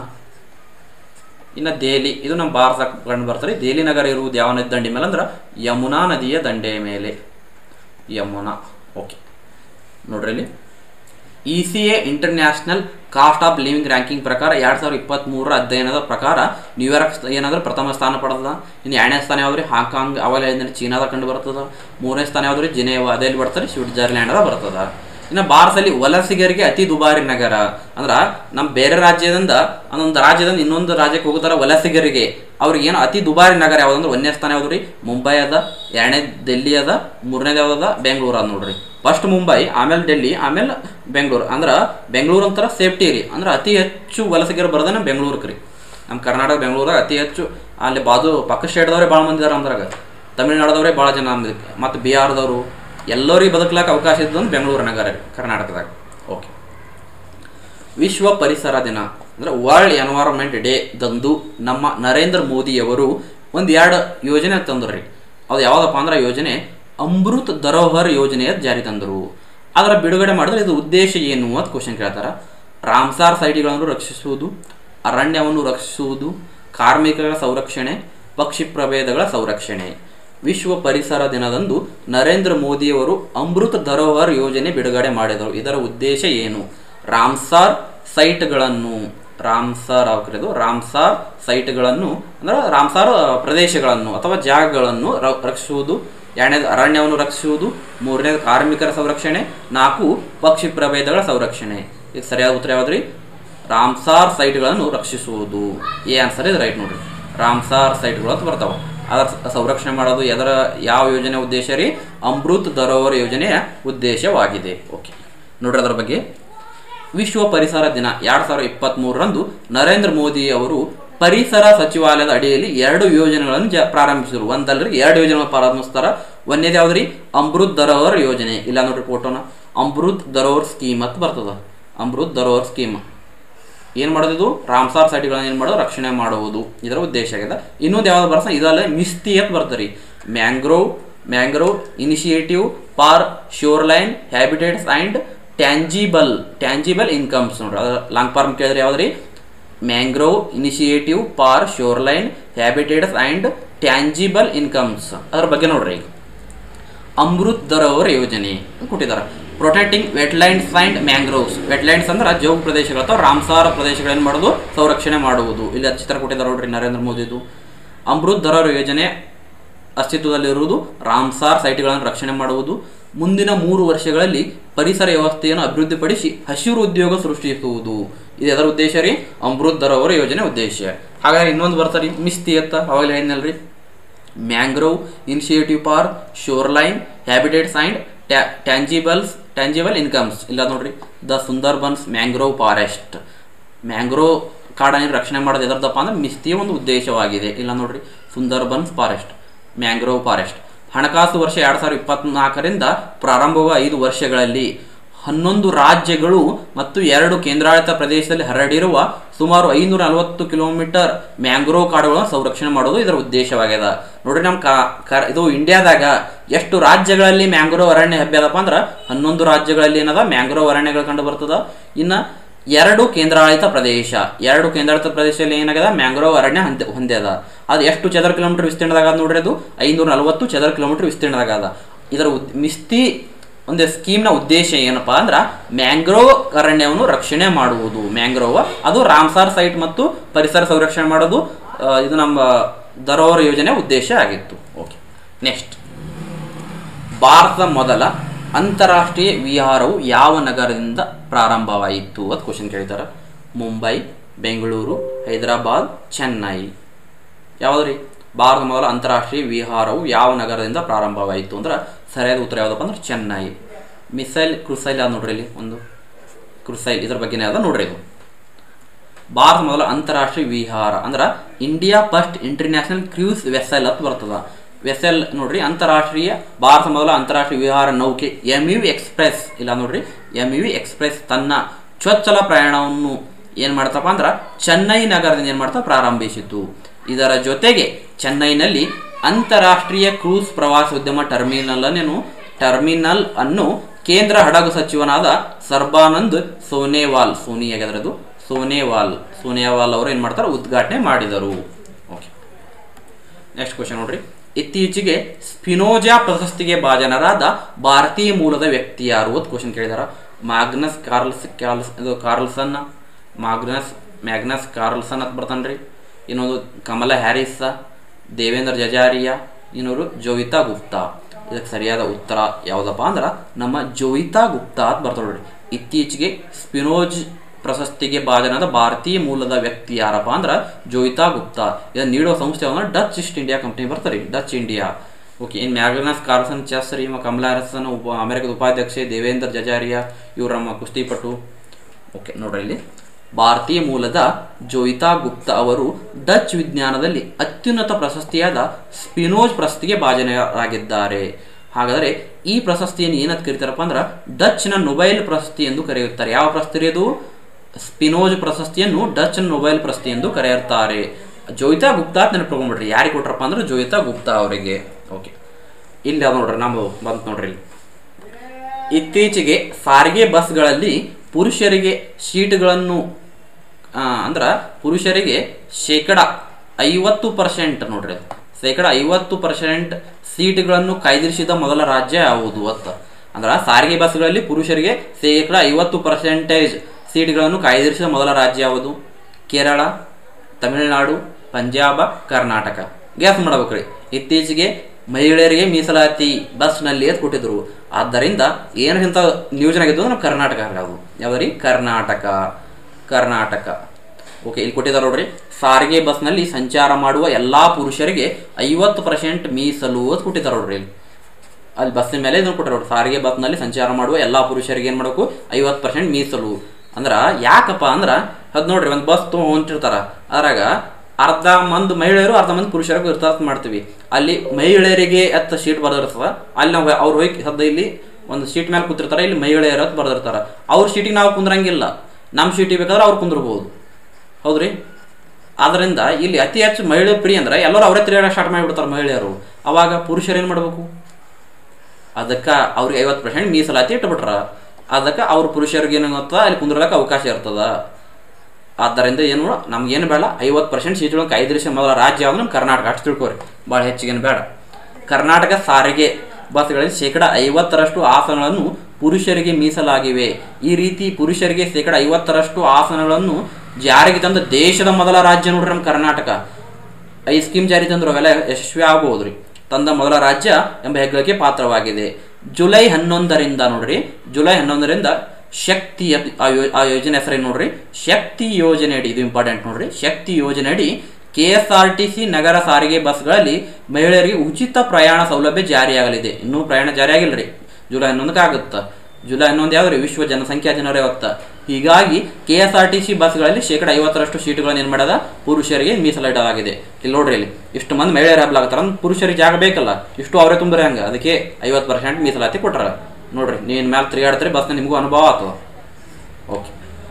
ಇನ್ನು ದೆಹಲಿ ಇದು ನಮ್ಮ ಭಾರತ ಕಂಡು ಬರ್ತಾರೆ ದೆಹಲಿ ನಗರ ಇರುವುದು ಯಾವ ನದಿ ದಂಡಿ ಮೇಲೆ ಅಂದ್ರೆ ಯಮುನಾ ನದಿಯ ದಂಡೆಯ ಮೇಲೆ ಯಮುನಾ ಓಕೆ ನೋಡ್ರಿ ಇಲ್ಲಿ E C A international cost of living ranking ಪ್ರಕಾರ ಎರಡು ಸಾವಿರದ ಇಪ್ಪತ್ತ್ಮೂರರ ಅಧ್ಯಯನದ ಪ್ರಕಾರ ನ್ಯೂಯಾರ್ಕ್ ಏನಾದರೂ ಪ್ರಥಮ ಸ್ಥಾನ ಪಡೆದ ಇನ್ನು ಎರಡನೇ ಸ್ಥಾನ ಯಾವ್ದು ರೀ ಹಾಂಗ್ಕಾಂಗ್ ಅವೆಲ್ಲ ಏನಂದ್ರೆ ಚೀನಾದಾಗ ಕಂಡು ಬರ್ತದ ಮೂರನೇ ಸ್ಥಾನ ಯಾವ್ದು ರೀ ಜಿನೇವಾ ಅದಲ್ಲಿ ಬರ್ತಾರೆ ಸ್ವಿಟ್ಜರ್ಲ್ಯಾಂಡ್ ಬರ್ತದ ಇನ್ನು ಭಾರತದಲ್ಲಿ ವಲಸಿಗರಿಗೆ ಅತಿ ದುಬಾರಿ ನಗರ ಅಂದ್ರೆ ನಮ್ಮ ಬೇರೆ ರಾಜ್ಯದಿಂದ ಒಂದೊಂದು ರಾಜ್ಯದಿಂದ ಇನ್ನೊಂದು ರಾಜ್ಯಕ್ಕೆ ಹೋಗುತ್ತಾರ ವಲಸಿಗರಿಗೆ ಅವ್ರಿಗೆ ಏನು ಅತಿ ದುಬಾರಿ ನಗರ ಯಾವ್ದು ಅಂದ್ರೆ ಒಂದನೇ ಸ್ಥಾನ ಯಾವ್ದು ರೀ ಮುಂಬೈ ಅದ ಎರಡನೇ ಡೆಲ್ಲಿ ಅದ ಮೂರನೇದು ಯಾವ್ದದ ಬೆಂಗಳೂರು ಅದ ನೋಡ್ರಿ ಫಸ್ಟ್ ಮುಂಬೈ ಆಮೇಲೆ ಡೆಲ್ಲಿ ಆಮೇಲೆ ಬೆಂಗಳೂರು ಅಂದ್ರೆ ಬೆಂಗಳೂರು ಅಂತಾರ ಸೇಫ್ಟಿ ರೀ ಅಂದ್ರೆ ಅತಿ ಹೆಚ್ಚು ವಲಸಿಗರು ಬರೋದನ್ನ ಬೆಂಗಳೂರಿಗೆ ರೀ ನಮ್ಮ ಕರ್ನಾಟಕ ಬೆಂಗಳೂರಾಗ ಅತಿ ಹೆಚ್ಚು ಅಲ್ಲಿ ಬಾಜು ಪಕ್ಕ ಸ್ಟೇಟ್ದವ್ರೆ ಭಾಳ ಮಂದಿ ಇದಾರೆ ಅಂದ್ರಾಗ ತಮಿಳ್ನಾಡದವರೇ ಭಾಳ ಜನ ಮತ್ತು ಬಿಹಾರದವರು ಎಲ್ಲರಿಗೆ ಬದುಕಲಾಕ ಅವಕಾಶ ಇದ್ದು ಬೆಂಗಳೂರು ನಗರ ರೀ ಕರ್ನಾಟಕದಾಗ ಓಕೆ ವಿಶ್ವ ಪರಿಸರ ದಿನ ಅಂದರೆ ವರ್ಲ್ಡ್ ಎನ್ವೈರನ್ಮೆಂಟ್ ಡೇ ದಂದು ನಮ್ಮ ನರೇಂದ್ರ ಮೋದಿಯವರು ಒಂದು ಎರಡು ಯೋಜನೆ ತಂದ್ರಿ ಅದು ಯಾವುದಪ್ಪ ಅಂದ್ರೆ ಯೋಜನೆ ಅಮೃತ್ ಧರೋಹರ್ ಯೋಜನೆಯ ಜಾರಿ ತಂದರು ಅದರ ಬಿಡುಗಡೆ ಮಾಡಿದ್ರೆ ಇದು ಉದ್ದೇಶ ಏನು ಅಂತ ಕ್ವಶನ್ ಕೇಳ್ತಾರೆ ರಾಮ್ಸಾರ್ ಸೈಟ್ಗಳನ್ನು ರಕ್ಷಿಸುವುದು ಅರಣ್ಯವನ್ನು ರಕ್ಷಿಸುವುದು ಕಾರ್ಮಿಕರ ಸಂರಕ್ಷಣೆ ಪಕ್ಷಿ ಪ್ರಭೇದಗಳ ಸಂರಕ್ಷಣೆ ವಿಶ್ವ ಪರಿಸರ ದಿನದಂದು ನರೇಂದ್ರ ಮೋದಿಯವರು ಅಮೃತ್ ಧರೋಹರ್ ಯೋಜನೆ ಬಿಡುಗಡೆ ಮಾಡಿದರು ಇದರ ಉದ್ದೇಶ ಏನು ರಾಮ್ಸಾರ್ ಸೈಟ್ಗಳನ್ನು ರಾಮ್ಸಾರ್ ಅವ್ರು ಕರೆದು ರಾಮ್ಸಾರ್ ಸೈಟ್ಗಳನ್ನು ಅಂದ್ರೆ ರಾಮ್ಸಾರ್ ಪ್ರದೇಶಗಳನ್ನು ಅಥವಾ ಜಾಗಗಳನ್ನು ರ- ರಕ್ಷಿಸುವುದು ಎರಡನೇದು ಅರಣ್ಯವನ್ನು ರಕ್ಷಿಸುವುದು ಮೂರನೇದು ಕಾರ್ಮಿಕರ ಸಂರಕ್ಷಣೆ ನಾಲ್ಕು ಪಕ್ಷಿ ಪ್ರಭೇದಗಳ ಸಂರಕ್ಷಣೆ ಇದು ಸರಿಯಾದ ಉತ್ತರ ಯಾವ್ದ್ರಿ ರಾಮ್ಸಾರ್ ಸೈಟ್ಗಳನ್ನು ರಕ್ಷಿಸುವುದು ಏ ಆನ್ಸರ್ ಇದು ರೈಟ್ ನೋಡ್ರಿ ರಾಮ್ಸಾರ್ ಸೈಟ್ಗಳು ಅಂತ ಬರ್ತಾವ ಅದರ ಸ- ಸಂರಕ್ಷಣೆ ಮಾಡೋದು ಎದರ ಯಾವ ಯೋಜನೆ ಉದ್ದೇಶ ರೀ ಅಮೃತ್ ಧರೋಹರ್ ಯೋಜನೆಯ ಉದ್ದೇಶವಾಗಿದೆ ಓಕೆ ನೋಡ್ರಿ ಅದರ ಬಗ್ಗೆ ವಿಶ್ವ ಪರಿಸರ ದಿನ ಎರಡು ಸಾವಿರದ ಇಪ್ಪತ್ತ್ಮೂರರಂದು ನರೇಂದ್ರ ಮೋದಿ ಅವರು ಪರಿಸರ ಸಚಿವಾಲಯದ ಅಡಿಯಲ್ಲಿ ಎರಡು ಯೋಜನೆಗಳನ್ನು ಜ ಪ್ರಾರಂಭಿಸಿದರು ಒಂದಲ್ರಿ ಎರಡು ಯೋಜನೆಗಳನ್ನು ಪ್ರಾರಂಭಿಸ್ತಾರ ಒಂದೇದು ಯಾವ್ದ್ರಿ ಅಮೃತ್ ಧರೋಹರ್ ಯೋಜನೆ ಇಲ್ಲ ನೋಡ್ರಿ ಫೋಟೋನ ಅಮೃತ್ ಧರೋಹರ್ ಸ್ಕೀಮ್ ಅಂತ ಬರ್ತದ ಅಮೃತ್ ಧರೋಹರ್ ಸ್ಕೀಮ್ ಏನು ಮಾಡೋದು ಇದು ರಾಮ್ಸಾರ್ ಸೈಟ್ಗಳನ್ನ ಏನು ಮಾಡೋದು ರಕ್ಷಣೆ ಮಾಡುವುದು ಇದರ ಉದ್ದೇಶ ಆಗಿದೆ ಇನ್ನೊಂದು ಯಾವ್ದು ಬರ್ಸ ಇದಲ್ಲ ಮಿಸ್ತಿ ಅಂತ ಬರ್ತದೆ mangrove mangrove initiative for shoreline habitats and tangible tangible incomes ನೋಡ್ರಿ ಅದ್ರ ಲಾಂಗ್ ಫಾರ್ಮ್ ಕೇಳಿದ್ರೆ ಯಾವ್ದ್ರಿ mangrove initiative for shoreline habitats and tangible incomes ಅದ್ರ ಬಗ್ಗೆ ನೋಡ್ರಿ ಈಗ ಅಮೃತ್ ಧರೋಹರ್ ಯೋಜನೆ ಕೊಟ್ಟಿದ್ದಾರೆ protecting wetlands and mangroves wetlands ಅಂದ್ರೆ ಜೋಗು ಪ್ರದೇಶಗಳು ಅಥವಾ ರಾಮ್ಸಾರ ಪ್ರದೇಶಗಳನ್ನು ಮಾಡೋದು ಸಂರಕ್ಷಣೆ ಮಾಡುವುದು ಇಲ್ಲಿ ಚಿತ್ರ ಕೊಟ್ಟಿದ್ದಾರೆ ನೋಡ್ರಿ ನರೇಂದ್ರ ಮೋದಿದು ಅಮೃತ್ ಧರೋಹರ್ ಯೋಜನೆ ಅಸ್ತಿತ್ವದಲ್ಲಿರುವುದು ರಾಮ್ಸಾರ್ ಸೈಟ್ಗಳನ್ನು ರಕ್ಷಣೆ ಮಾಡುವುದು ಮುಂದಿನ ಮೂರು ವರ್ಷಗಳಲ್ಲಿ ಪರಿಸರ ವ್ಯವಸ್ಥೆಯನ್ನು ಅಭಿವೃದ್ಧಿಪಡಿಸಿ ಹಸಿರು ಉದ್ಯೋಗ ಸೃಷ್ಟಿಸುವುದು ಇದು ಅದರ ಉದ್ದೇಶ ರೀ ಅಮೃತ್ ಧರೋಹರ್ ಯೋಜನೆ ಉದ್ದೇಶ ಹಾಗಾದ್ರೆ ಇನ್ನೊಂದು ಬರ್ತಾರೆ ಮಿಸ್ತಿ ಅತ್ತ ಅವಾಗಲೇ ಹೇಳಿದ್ನಲ್ರಿ mangrove initiative for shoreline habitats and tangibles tangible incomes ಇಲ್ಲ ನೋಡ್ರಿ the Sundarbans mangrove forest mangrove ಕಾಡನ್ನು ರಕ್ಷಣೆ ಮಾಡೋದು ಎದರ್ದಪ್ಪ ಅಂದ್ರೆ ಮಿಸ್ತಿಯ ಒಂದು ಉದ್ದೇಶವಾಗಿದೆ ಇಲ್ಲ ನೋಡ್ರಿ ಸುಂದರ್ಬನ್ಸ್ ಫಾರೆಸ್ಟ್ ಮ್ಯಾಂಗ್ರೋವ್ ಫಾರೆಸ್ಟ್ ಹಣಕಾಸು ವರ್ಷ ಎರಡು ಸಾವಿರದ ಇಪ್ಪತ್ನಾಲ್ಕರಿಂದ ಪ್ರಾರಂಭವಾಗುವ ಐದು ವರ್ಷಗಳಲ್ಲಿ ಹನ್ನೊಂದು ರಾಜ್ಯಗಳು ಮತ್ತು ಎರಡು ಕೇಂದ್ರಾಡಳಿತ ಪ್ರದೇಶದಲ್ಲಿ ಹರಡಿರುವ ಸುಮಾರು ಐನೂರ ನಲವತ್ತು ಕಿಲೋಮೀಟರ್ ಮ್ಯಾಂಗ್ರೋವ್ ಕಾಡುಗಳನ್ನು ಸಂರಕ್ಷಣೆ ಮಾಡೋದು ಇದರ ಉದ್ದೇಶವಾಗಿದೆ ನೋಡ್ರಿ ನಮ್ಮ ಕಾ ಕ ಇದು ಇಂಡಿಯಾದಾಗ ಎಷ್ಟು ರಾಜ್ಯಗಳಲ್ಲಿ ಮ್ಯಾಂಗ್ರೋವ್ ಅರಣ್ಯ ಹಬ್ಬ್ಯದಪ್ಪ ಅಂದ್ರೆ ಹನ್ನೊಂದು ರಾಜ್ಯಗಳಲ್ಲಿ ಏನದ ಮ್ಯಾಂಗ್ರೋವ್ ಅರಣ್ಯಗಳು ಕಂಡು ಬರ್ತದ ಇನ್ನು ಎರಡು ಕೇಂದ್ರಾಡಳಿತ ಪ್ರದೇಶ ಎರಡು ಕೇಂದ್ರಾಡಳಿತ ಪ್ರದೇಶದಲ್ಲಿ ಏನಾಗದ ಮ್ಯಾಂಗ್ರೋವ್ ಅರಣ್ಯ ಹೊಂದ ಹೊಂದ್ಯದ ಅದು ಎಷ್ಟು ಚದರ ಕಿಲೋಮೀಟರ್ ವಿಸ್ತೀರ್ಣದಾಗ ಅದ ನೋಡ್ರಿ ಅದು ಐನೂರ ನಲವತ್ತು ಚದರ ಕಿಲೋಮೀಟರ್ ವಿಸ್ತೀರ್ಣದಾಗ ಅದ ಇದರ ಉದ್ ಮಿಸ್ತಿ ಒಂದು ಸ್ಕೀಮ್ನ ಉದ್ದೇಶ ಏನಪ್ಪಾ ಅಂದ್ರೆ ಮ್ಯಾಂಗ್ರೋವ್ ಅರಣ್ಯವನ್ನು ರಕ್ಷಣೆ ಮಾಡುವುದು ಮ್ಯಾಂಗ್ರೋವ್ ಅದು ರಾಮ್ಸಾರ್ ಸೈಟ್ ಮತ್ತು ಪರಿಸರ ಸಂರಕ್ಷಣೆ ಮಾಡೋದು ಆ, ಇದು ನಮ್ಮ ಧರೋಹರ ಯೋಜನೆ ಉದ್ದೇಶ ಆಗಿತ್ತು ಓಕೆ ನೆಕ್ಸ್ಟ್ ಭಾರತದ ಮೊದಲ ಅಂತಾರಾಷ್ಟ್ರೀಯ ವಿಹಾರವು ಯಾವ ನಗರದಿಂದ ಪ್ರಾರಂಭವಾಯಿತು ಅದು ಕ್ವಶನ್ ಕೇಳಿದಾರೆ ಮುಂಬೈ ಬೆಂಗಳೂರು ಹೈದರಾಬಾದ್ ಚೆನ್ನೈ ಯಾವ್ದ್ರಿ ಭಾರತದ ಮೊದಲ ಅಂತಾರಾಷ್ಟ್ರೀಯ ವಿಹಾರವು ಯಾವ ನಗರದಿಂದ ಪ್ರಾರಂಭವಾಯಿತು ಅಂದ್ರೆ ಸರಿಯಾದ ಉತ್ತರ ಯಾವುದಪ್ಪ ಅಂದ್ರೆ ಚೆನ್ನೈ ಮಿಸೈಲ್ ಕ್ರುಸೈಲ್ ಯಾವ್ದು ನೋಡ್ರಿ ಇಲ್ಲಿ ಒಂದು ಕ್ರುಸೈಲ್ ಇದ್ರ ಬಗ್ಗೆನೇ ಅದ ನೋಡ್ರಿ ಇದು ಭಾರತ ಮೊದಲ ಅಂತಾರಾಷ್ಟ್ರೀಯ ವಿಹಾರ ಅಂದ್ರೆ India first international cruise vessel ಅಂತ ಬರ್ತದ ವೆಸೆಲ್ ನೋಡ್ರಿ ಅಂತಾರಾಷ್ಟ್ರೀಯ ಭಾರತ ಮೊದಲ ಅಂತಾರಾಷ್ಟ್ರೀಯ ವಿಹಾರ ನೌಕೆ ಎಂ ಯು ಎಕ್ಸ್ಪ್ರೆಸ್ ಇಲ್ಲ ನೋಡ್ರಿ ಎಂ ಯು ಎಕ್ಸ್ಪ್ರೆಸ್ ತನ್ನ ಚೊಚ್ಚಲ ಪ್ರಯಾಣವನ್ನು ಏನ್ ಮಾಡ್ತಪ್ಪ ಅಂದ್ರೆ ಚೆನ್ನೈ ನಗರದಿಂದ ಏನ್ ಮಾಡ್ತಾ ಪ್ರಾರಂಭಿಸಿತು ಇದರ ಜೊತೆಗೆ ಚೆನ್ನೈನಲ್ಲಿ ಅಂತಾರಾಷ್ಟ್ರೀಯ ಕ್ರೂಸ್ ಪ್ರವಾಸೋದ್ಯಮ ಟರ್ಮಿನಲ್ ಅನ್ನೇನು ಟರ್ಮಿನಲ್ ಅನ್ನು ಕೇಂದ್ರ ಹಡಗು ಸಚಿವನಾದ ಸರ್ಬಾನಂದ್ ಸೋನೇವಾಲ್ ಸೋನಿಯಾಗದ್ರದು ಸೋನೇವಾಲ್ ಸೋನಿಯಾವಾಲ್ ಅವರು ಏನ್ ಮಾಡ್ತಾರೆ ಉದ್ಘಾಟನೆ ಮಾಡಿದರು ಓಕೆ ನೆಕ್ಸ್ಟ್ ಕ್ವಶನ್ ನೋಡ್ರಿ ಇತ್ತೀಚೆಗೆ ಸ್ಪಿನೋಜಾ ಪ್ರಶಸ್ತಿಗೆ ಭಾಜನರಾದ ಭಾರತೀಯ ಮೂಲದ ವ್ಯಕ್ತಿ ಯಾರು ಅಂತ ಕ್ವಶನ್ ಕೇಳಿದಾರ ಮಾಗ್ನಸ್ ಕಾರ್ಲ್ಸ್ ಕ್ಯಾಲ್ಸ್ ಇದು ಕಾರ್ಲ್ಸನ್ ಮಾಗ್ನಸ್ ಮ್ಯಾಗ್ನಸ್ ಕಾರ್ಲ್ಸನ್ ಅಂತ ಬರ್ತಾನ್ರಿ ಇನ್ನೊಂದು ಕಮಲ ಹ್ಯಾರಿಸ್ ದೇವೇಂದ್ರ ಜಜಾರಿಯಾ ಇನ್ನೊರು ಜೋಯಿತಾ ಗುಪ್ತಾ ಇದಕ್ಕೆ ಸರಿಯಾದ ಉತ್ತರ ಯಾವುದಪ್ಪ ಅಂದ್ರೆ ನಮ್ಮ ಜೋಯಿತಾ ಗುಪ್ತಾ ಅಂತ ಬರ್ತಾಳೆ ನೋಡ್ರಿ ಇತ್ತೀಚೆಗೆ ಸ್ಪಿನೋಜ್ ಪ್ರಶಸ್ತಿಗೆ ಭಾಜನದ ಭಾರತೀಯ ಮೂಲದ ವ್ಯಕ್ತಿ ಯಾರಪ್ಪ ಅಂದ್ರೆ ಜೋಯಿತಾ ಗುಪ್ತಾ ಇದನ್ನು ನೀಡೋ ಸಂಸ್ಥೆ ಅಂದ್ರೆ ಡಚ್ ಈಸ್ಟ್ ಇಂಡಿಯಾ ಕಂಪ್ನಿ ಬರ್ತಾರೆ ಡಚ್ ಇಂಡಿಯಾ ಓಕೆ ಇನ್ನು ಮ್ಯಾಗ್ನಸ್ ಕಾರ್ಲ್ಸನ್ ಚೆಸ್ ರೀ ಕಮಲಾ ಹ್ಯಾರಿಸನ್ ಉಪ ಅಮೆರಿಕದ ಉಪಾಧ್ಯಕ್ಷೆ ದೇವೇಂದ್ರ ಜಜಾರಿಯಾ ಇವರು ನಮ್ಮ ಕುಸ್ತಿಪಟು ಓಕೆ ನೋಡ್ರಿ ಇಲ್ಲಿ ಭಾರತೀಯ ಮೂಲದ ಜೋಯಿತಾ ಗುಪ್ತಾ ಅವರು ಡಚ್ ವಿಜ್ಞಾನದಲ್ಲಿ ಅತ್ಯುನ್ನತ ಪ್ರಶಸ್ತಿಯಾದ ಸ್ಪಿನೋಜ್ ಪ್ರಶಸ್ತಿಗೆ ಭಾಜನರಾಗಿದ್ದಾರೆ ಹಾಗಾದರೆ ಈ ಪ್ರಶಸ್ತಿಯನ್ನು ಏನಂತ ಕರೀತಾರಪ್ಪ ಅಂದ್ರೆ ಡಚ್ನ ನೊಬೈಲ್ ಪ್ರಶಸ್ತಿ ಎಂದು ಕರೆಯುತ್ತಾರೆ ಯಾವ ಪ್ರಶಸ್ತಿ ರೀ ಅದು ಸ್ಪಿನೋಜ್ ಪ್ರಶಸ್ತಿಯನ್ನು ಡಚ್ ನೊಬೈಲ್ ಪ್ರಶಸ್ತಿ ಎಂದು ಕರೆಯುತ್ತಾರೆ ಜೋಯಿತಾ ಗುಪ್ತಾ ಅಂತ ನೆನಪಿಟ್ಕೊಂಡ್ಬಿಡ್ರಿ ಯಾರಿಗೆ ಕೊಟ್ರಪ್ಪ ಅಂದ್ರೆ ಜೋಯಿತಾ ಗುಪ್ತಾ ಅವರಿಗೆ ಓಕೆ ಇಲ್ಲಿ ಯಾವ್ದು ನೋಡ್ರಿ ನಮ್ಮದು ಬಂತು ನೋಡ್ರಿ ಇಲ್ಲಿ ಇತ್ತೀಚೆಗೆ ಸಾರಿಗೆ ಬಸ್ಗಳಲ್ಲಿ ಪುರುಷರಿಗೆ ಸೀಟ್ಗಳನ್ನು ಅಂದ್ರೆ ಪುರುಷರಿಗೆ ಶೇಕಡ ಐವತ್ತು ಪರ್ಸೆಂಟ್ ನೋಡ್ರಿ ಅದು. ಶೇಕಡ ಐವತ್ತು ಪರ್ಸೆಂಟ್ ಸೀಟ್ಗಳನ್ನು ಕಾಯ್ದಿರಿಸಿದ ಮೊದಲ ರಾಜ್ಯ ಯಾವುದು ಅಂತ ಅಂದ್ರೆ ಸಾರಿಗೆ ಬಸ್ಗಳಲ್ಲಿ ಪುರುಷರಿಗೆ ಶೇಕಡ ಐವತ್ತು ಪರ್ಸೆಂಟೇಜ್ ಸೀಟ್ಗಳನ್ನು ಕಾಯ್ದಿರಿಸಿದ ಮೊದಲ ರಾಜ್ಯ ಯಾವುದು ಕೇರಳ ತಮಿಳುನಾಡು ಪಂಜಾಬ ಕರ್ನಾಟಕ ಗ್ಯಾಸ್ ಮಾಡ್ಬೇಕ್ರಿ ಇತ್ತೀಚೆಗೆ ಮಹಿಳೆಯರಿಗೆ ಮೀಸಲಾತಿ ಬಸ್ನಲ್ಲಿ ಅಂತ ಕೊಟ್ಟಿದ್ರು ಆದ್ದರಿಂದ ಏನಿಂತ ನ್ಯೂಸ್ ಆಗಿದ್ದು ನಮ್ಮ ಕರ್ನಾಟಕ ಯಾವುದು ಯಾವ್ದು ಕರ್ನಾಟಕ ಕರ್ನಾಟಕ ಓಕೆ ಇಲ್ಲಿ ಕೊಟ್ಟಿದ್ದಾರೆ ನೋಡ್ರಿ ಸಾರಿಗೆ ಬಸ್ನಲ್ಲಿ ಸಂಚಾರ ಮಾಡುವ ಎಲ್ಲಾ ಪುರುಷರಿಗೆ ಐವತ್ತು ಪರ್ಸೆಂಟ್ ಮೀಸಲು ಅಂತ ಕೊಟ್ಟಿದ್ದಾರೆ ನೋಡ್ರಿ ಇಲ್ಲಿ ಅಲ್ಲಿ ಬಸ್ಸಿನ ಮೇಲೆ ಇದನ್ನು ಕೊಟ್ಟರು ನೋಡ್ರಿ ಸಾರಿಗೆ ಬಸ್ನಲ್ಲಿ ಸಂಚಾರ ಮಾಡುವ ಎಲ್ಲಾ ಪುರುಷರಿಗೆ ಏನು ಮಾಡಬೇಕು ಐವತ್ತು ಪರ್ಸೆಂಟ್ ಮೀಸಲು ಅಂದ್ರ ಯಾಕಪ್ಪ ಅಂದ್ರ ಅದ್ ನೋಡ್ರಿ ಒಂದು ಬಸ್ ತೊಗೊಂಡ್ ಹೊಂಟಿರ್ತಾರ ಅದ್ರಾಗ ಅರ್ಧ ಮಂದಿ ಮಹಿಳೆಯರು ಅರ್ಧ ಮಂದಿ ಪುರುಷರಿಗೂ ಇರ್ತಾರ ಅಂತ ಮಾಡ್ತೀವಿ ಅಲ್ಲಿ ಮಹಿಳೆಯರಿಗೆ ಅತ್ತ ಸೀಟ್ ಬರ್ದಿರ್ತದ ಅಲ್ಲಿ ನಾವು ಅವ್ರು ಹೋಗಿ ಸದ್ದ ಇಲ್ಲಿ ಒಂದು ಸೀಟ್ ಮೇಲೆ ಕೂತಿರ್ತಾರ ಇಲ್ಲಿ ಮಹಿಳೆಯರು ಅಂತ ಬರ್ದಿರ್ತಾರ ಅವ್ರ ಸೀಟಿಗೆ ನಾವು ಕುಂದ್ರಂಗಿಲ್ಲ ನಮ್ಮ ಸೀಟಿಗೆ ಬೇಕಾದ್ರೆ ಅವ್ರು ಕುಂದ್ರಬಹುದು ಹೌದ್ರಿ ಆದ್ರಿಂದ ಇಲ್ಲಿ ಅತಿ ಹೆಚ್ಚು ಮಹಿಳೆ ಪ್ರೀ ಅಂದ್ರೆ ಎಲ್ಲರೂ ಅವರೇ ತಿರುಗಾಡ ಸ್ಟಾರ್ಟ್ ಮಾಡಿಬಿಡ್ತಾರೆ ಮಹಿಳೆಯರು ಅವಾಗ ಪುರುಷರು ಏನು ಮಾಡ್ಬೇಕು ಅದಕ್ಕೆ ಅವ್ರಿಗೆ ಐವತ್ತು ಪರ್ಸೆಂಟ್ ಮೀಸಲಾತಿ ಇಟ್ಬಿಟ್ರ ಅದಕ್ಕೆ ಅವ್ರ ಪುರುಷರಿಗೆ ಏನಾಗುತ್ತ ಅಲ್ಲಿ ಕುಂದ್ರಲಕ್ಕೆ ಅವಕಾಶ ಇರ್ತದ ಆದ್ದರಿಂದ ಏನು ನಮ್ಗೇನು ಬೇಡ ಐವತ್ತು ಪರ್ಸೆಂಟ್ ಸೀಟ್ಗಳನ್ನು ಕಾಯ್ದಿರಿಸಿ ಮೊದಲ ರಾಜ್ಯ ಯಾವ್ದು ನಮ್ಮ ಕರ್ನಾಟಕ ಅಷ್ಟು ತಿಳ್ಕೊರಿ ಭಾಳ ಹೆಚ್ಚಿಗೇನು ಬೇಡ ಕರ್ನಾಟಕ ಸಾರಿಗೆ ಬಸ್ಗಳಲ್ಲಿ ಶೇಕಡ ಐವತ್ತರಷ್ಟು ಆಸನಗಳನ್ನು ಪುರುಷರಿಗೆ ಮೀಸಲಾಗಿವೆ ಈ ರೀತಿ ಪುರುಷರಿಗೆ ಶೇಕಡ ಐವತ್ತರಷ್ಟು ಆಸನಗಳನ್ನು ಜಾರಿಗೆ ತಂದ ದೇಶದ ಮೊದಲ ರಾಜ್ಯ ನೋಡ್ರಿ ನಮ್ಮ ಕರ್ನಾಟಕ ಈ ಸ್ಕೀಮ್ ಜಾರಿ ತಂದ್ರು ಅವೆಲ್ಲ ಯಶಸ್ವಿ ಆಗಬಹುದು ರೀ ತಂದ ಮೊದಲ ರಾಜ್ಯ ಎಂಬ ಹೆಗ್ಗಳಿಕೆ ಪಾತ್ರವಾಗಿದೆ ಜುಲೈ ಹನ್ನೊಂದರಿಂದ ನೋಡ್ರಿ ಜುಲೈ ಹನ್ನೊಂದರಿಂದ ಶಕ್ತಿ ಅಪ್- ಆ ಯೋ- ಆ ಯೋಜನೆ ಹೆಸರೇನು ನೋಡ್ರಿ ಶಕ್ತಿ ಯೋಜನೆ ಅಡಿ ಇದು ಇಂಪಾರ್ಟೆಂಟ್ ನೋಡ್ರಿ ಶಕ್ತಿ ಯೋಜನೆ ಅಡಿ K S R T C ನಗರ ಸಾರಿಗೆ ಬಸ್ಗಳಲ್ಲಿ ಮಹಿಳೆಯರಿಗೆ ಉಚಿತ ಪ್ರಯಾಣ ಸೌಲಭ್ಯ ಜಾರಿಯಾಗಲಿದೆ ಇನ್ನೂ ಪ್ರಯಾಣ ಜಾರಿಯಾಗಿಲ್ಲ ರೀ ಜುಲೈ ಹನ್ನೊಂದಕ್ಕೆ ಆಗುತ್ತಾ ಜುಲೈ ಹನ್ನೊಂದು ಯಾವ್ದು ವಿಶ್ವ ಜನಸಂಖ್ಯಾ ಜನರೇ ಹೊತ್ತ ಹೀಗಾಗಿ K S R T C ಬಸ್ಗಳಲ್ಲಿ ಶೇಕಡ ಐವತ್ತರಷ್ಟು ಸೀಟುಗಳನ್ನು ಏನು ಮಾಡದ ಪುರುಷರಿಗೆ ಮೀಸಲಿಡಲಾಗಿದೆ ಇಲ್ಲಿ ನೋಡ್ರಿ ಇಲ್ಲಿ ಇಷ್ಟು ಮಂದಿ ಮಹಿಳೆಯರು ಹಬ್ಬಲಾಗತ್ತಾರ ಅಂದ್ರೆ ಪುರುಷರಿಗೆ ಜಾಗ ಬೇಕಲ್ಲ ಇಷ್ಟು ಅವರೇ ತುಂಬ್ರಿ ಹಂಗೆ ಅದಕ್ಕೆ ಐವತ್ತು ಪರ್ಸೆಂಟ್ ಮೀಸಲಾತಿ ಕೊಟ್ಟಾರ ನೋಡ್ರಿ ನೀನ್ ಮ್ಯಾಲೆ ತಿರುಗಾಡ್ತೀರಿ ಬಸ್ನ ನಿಮಗೂ ಅನುಭವ ಆಗ್ತದ ಓಕೆ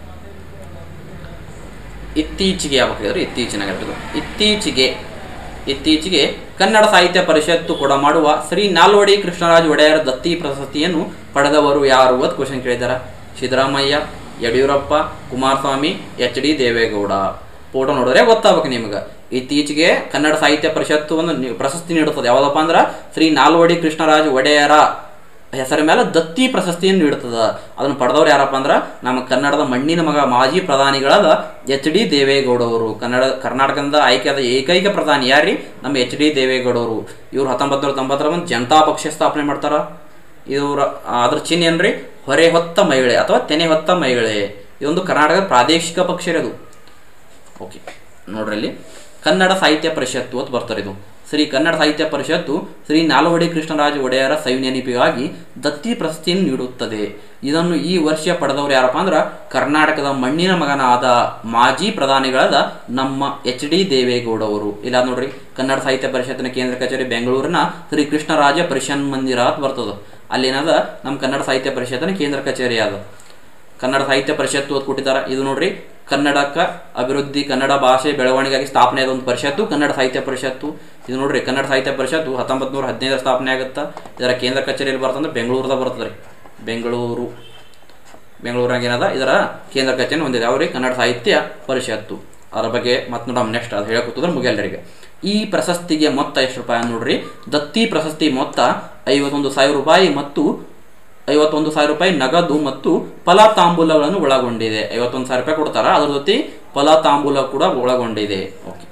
ಇತ್ತೀಚೆಗೆ ಯಾವಾಗ ಇತ್ತೀಚಿನ ಇತ್ತೀಚೆಗೆ ಇತ್ತೀಚೆಗೆ ಕನ್ನಡ ಸಾಹಿತ್ಯ ಪರಿಷತ್ತು ಕೂಡ ಮಾಡುವ ಶ್ರೀ ನಾಲ್ವಡಿ ಕೃಷ್ಣರಾಜ ಒಡೆಯರ ದತ್ತಿ ಪ್ರಶಸ್ತಿಯನ್ನು ಪಡೆದವರು ಯಾರು ಅಂತ ಕ್ವಶನ್ ಕೇಳಿದಾರ Siddaramaiah Yediyurappa Kumaraswamy H D Deve Gowda photo ನೋಡಿದ್ರೆ ಗೊತ್ತಾಗಬೇಕು ನಿಮ್ಗೆ ಇತ್ತೀಚೆಗೆ ಕನ್ನಡ ಸಾಹಿತ್ಯ ಪರಿಷತ್ತು ಒಂದು ನಿ- ಪ್ರಶಸ್ತಿ ನೀಡುತ್ತದೆ ಯಾವುದಪ್ಪ ಅಂದ್ರೆ ಶ್ರೀ ನಾಲ್ವಡಿ ಕೃಷ್ಣರಾಜ ಒಡೆಯರ ಹೆಸರ ಮೇಲೆ ದತ್ತಿ ಪ್ರಶಸ್ತಿಯನ್ನು ನೀಡುತ್ತದೆ ಅದನ್ನು ಪಡೆದವ್ರು ಯಾರಪ್ಪ ಅಂದ್ರೆ ನಮ್ಮ ಕನ್ನಡದ ಮಣ್ಣಿನ ಮಗ ಮಾಜಿ ಪ್ರಧಾನಿಗಳಾದ ಎಚ್ ಡಿ ದೇವೇಗೌಡವರು ಕನ್ನಡ ಕರ್ನಾಟಕದಿಂದ ಆಯ್ಕೆಯಾದ ಏಕೈಕ ಪ್ರಧಾನಿ ಯಾರ್ರಿ ನಮ್ಮ ಎಚ್ ಡಿ ದೇವೇಗೌಡವರು ಇವ್ರು ಹತ್ತೊಂಬತ್ತು ನೂರ ತೊಂಬತ್ತರ ಒಂದು ಜನತಾ ಪಕ್ಷ ಸ್ಥಾಪನೆ ಮಾಡ್ತಾರ ಇವ್ರ ಅದ್ರ ಚಿಹ್ನೆ ಏನ್ರಿ ಹೊರೆ ಹೊತ್ತ ಮಹಿಳೆ ಅಥವಾ ತೆನೆ ಹೊತ್ತ ಮಹಿಳೆ ಇದೊಂದು ಕರ್ನಾಟಕದ ಪ್ರಾದೇಶಿಕ ಪಕ್ಷ ರೀ ಅದು ಓಕೆ ನೋಡ್ರಿ ಇಲ್ಲಿ ಕನ್ನಡ ಸಾಹಿತ್ಯ ಪರಿಷತ್ತು ಅಂತ ಬರ್ತಾರೆ ಇದು ಶ್ರೀ ಕನ್ನಡ ಸಾಹಿತ್ಯ ಪರಿಷತ್ತು ಶ್ರೀ ನಾಲ್ವಡಿ ಕೃಷ್ಣರಾಜ ಒಡೆಯರ ಸವಿನೆನಪಿಗಾಗಿ ದತ್ತಿ ಪ್ರಶಸ್ತಿಯನ್ನು ನೀಡುತ್ತದೆ ಇದನ್ನು ಈ ವರ್ಷ ಪಡೆದವರು ಯಾರಪ್ಪ ಅಂದ್ರೆ ಕರ್ನಾಟಕದ ಮಣ್ಣಿನ ಮಗನಾದ ಮಾಜಿ ಪ್ರಧಾನಿಗಳಾದ ನಮ್ಮ ಎಚ್ ಡಿ ದೇವೇಗೌಡವರು ಇಲ್ಲ ನೋಡ್ರಿ ಕನ್ನಡ ಸಾಹಿತ್ಯ ಪರಿಷತ್ತಿನ ಕೇಂದ್ರ ಕಚೇರಿ ಬೆಂಗಳೂರಿನ ಶ್ರೀ ಕೃಷ್ಣರಾಜ ಪರಿಷನ್ ಮಂದಿರ ಅಂತ ಬರ್ತದ ಅಲ್ಲೇನದ ನಮ್ಮ ಕನ್ನಡ ಸಾಹಿತ್ಯ ಪರಿಷತ್ತಿನ ಕೇಂದ್ರ ಕಚೇರಿ ಅದ ಕನ್ನಡ ಸಾಹಿತ್ಯ ಪರಿಷತ್ತು ಅಂತ ಕೊಟ್ಟಿದ್ದಾರೆ ಇದು ನೋಡ್ರಿ ಕನ್ನಡಕ ಅಭಿವೃದ್ಧಿ ಕನ್ನಡ ಭಾಷೆ ಬೆಳವಣಿಗೆಗಾಗಿ ಸ್ಥಾಪನೆ ಆದ ಒಂದು ಪರಿಷತ್ತು ಕನ್ನಡ ಸಾಹಿತ್ಯ ಪರಿಷತ್ತು ಇದು ನೋಡ್ರಿ ಕನ್ನಡ ಸಾಹಿತ್ಯ ಪರಿಷತ್ತು ಹತ್ತೊಂಬತ್ತು ನೂರ ಹದಿನೈದರ ಸ್ಥಾಪನೆ ಆಗುತ್ತಾ ಇದರ ಕೇಂದ್ರ ಕಚೇರಿಯಲ್ಲಿ ಬರ್ತಂದ್ರೆ ಬೆಂಗಳೂರದ ಬರ್ತದೆ ರೀ ಬೆಂಗಳೂರು ಬೆಂಗಳೂರಾಗ ಏನದ ಇದರ ಕೇಂದ್ರ ಕಚೇರಿ ಹೊಂದಿದೆ ಅವ್ರಿಗೆ ಕನ್ನಡ ಸಾಹಿತ್ಯ ಪರಿಷತ್ತು ಅದರ ಬಗ್ಗೆ ಮತ್ತೆ ನೋಡಮ್ ನೆಕ್ಸ್ಟ್ ಅದು ಹೇಳಕೂತಂದ್ರೆ ಮುಗಿಯಲ್ರಿಗೆ ಈ ಪ್ರಶಸ್ತಿಗೆ ಮೊತ್ತ ಎಷ್ಟು ರೂಪಾಯಿ ಅಂತ ನೋಡ್ರಿ ದತ್ತಿ ಪ್ರಶಸ್ತಿ ಮೊತ್ತ ಐವತ್ತೊಂದು ಸಾವಿರ ರೂಪಾಯಿ ಮತ್ತು ಐವತ್ತೊಂದು ಸಾವಿರ ರೂಪಾಯಿ ನಗದು ಮತ್ತು ಫಲ ತಾಂಬೂಲಗಳನ್ನು ಒಳಗೊಂಡಿದೆ ಐವತ್ತೊಂದು ಸಾವಿರ ರೂಪಾಯಿ ಕೊಡ್ತಾರ ಅದ್ರ ಜೊತೆ ಫಲ ತಾಂಬೂಲ ಕೂಡ ಒಳಗೊಂಡಿದೆ ಓಕೆ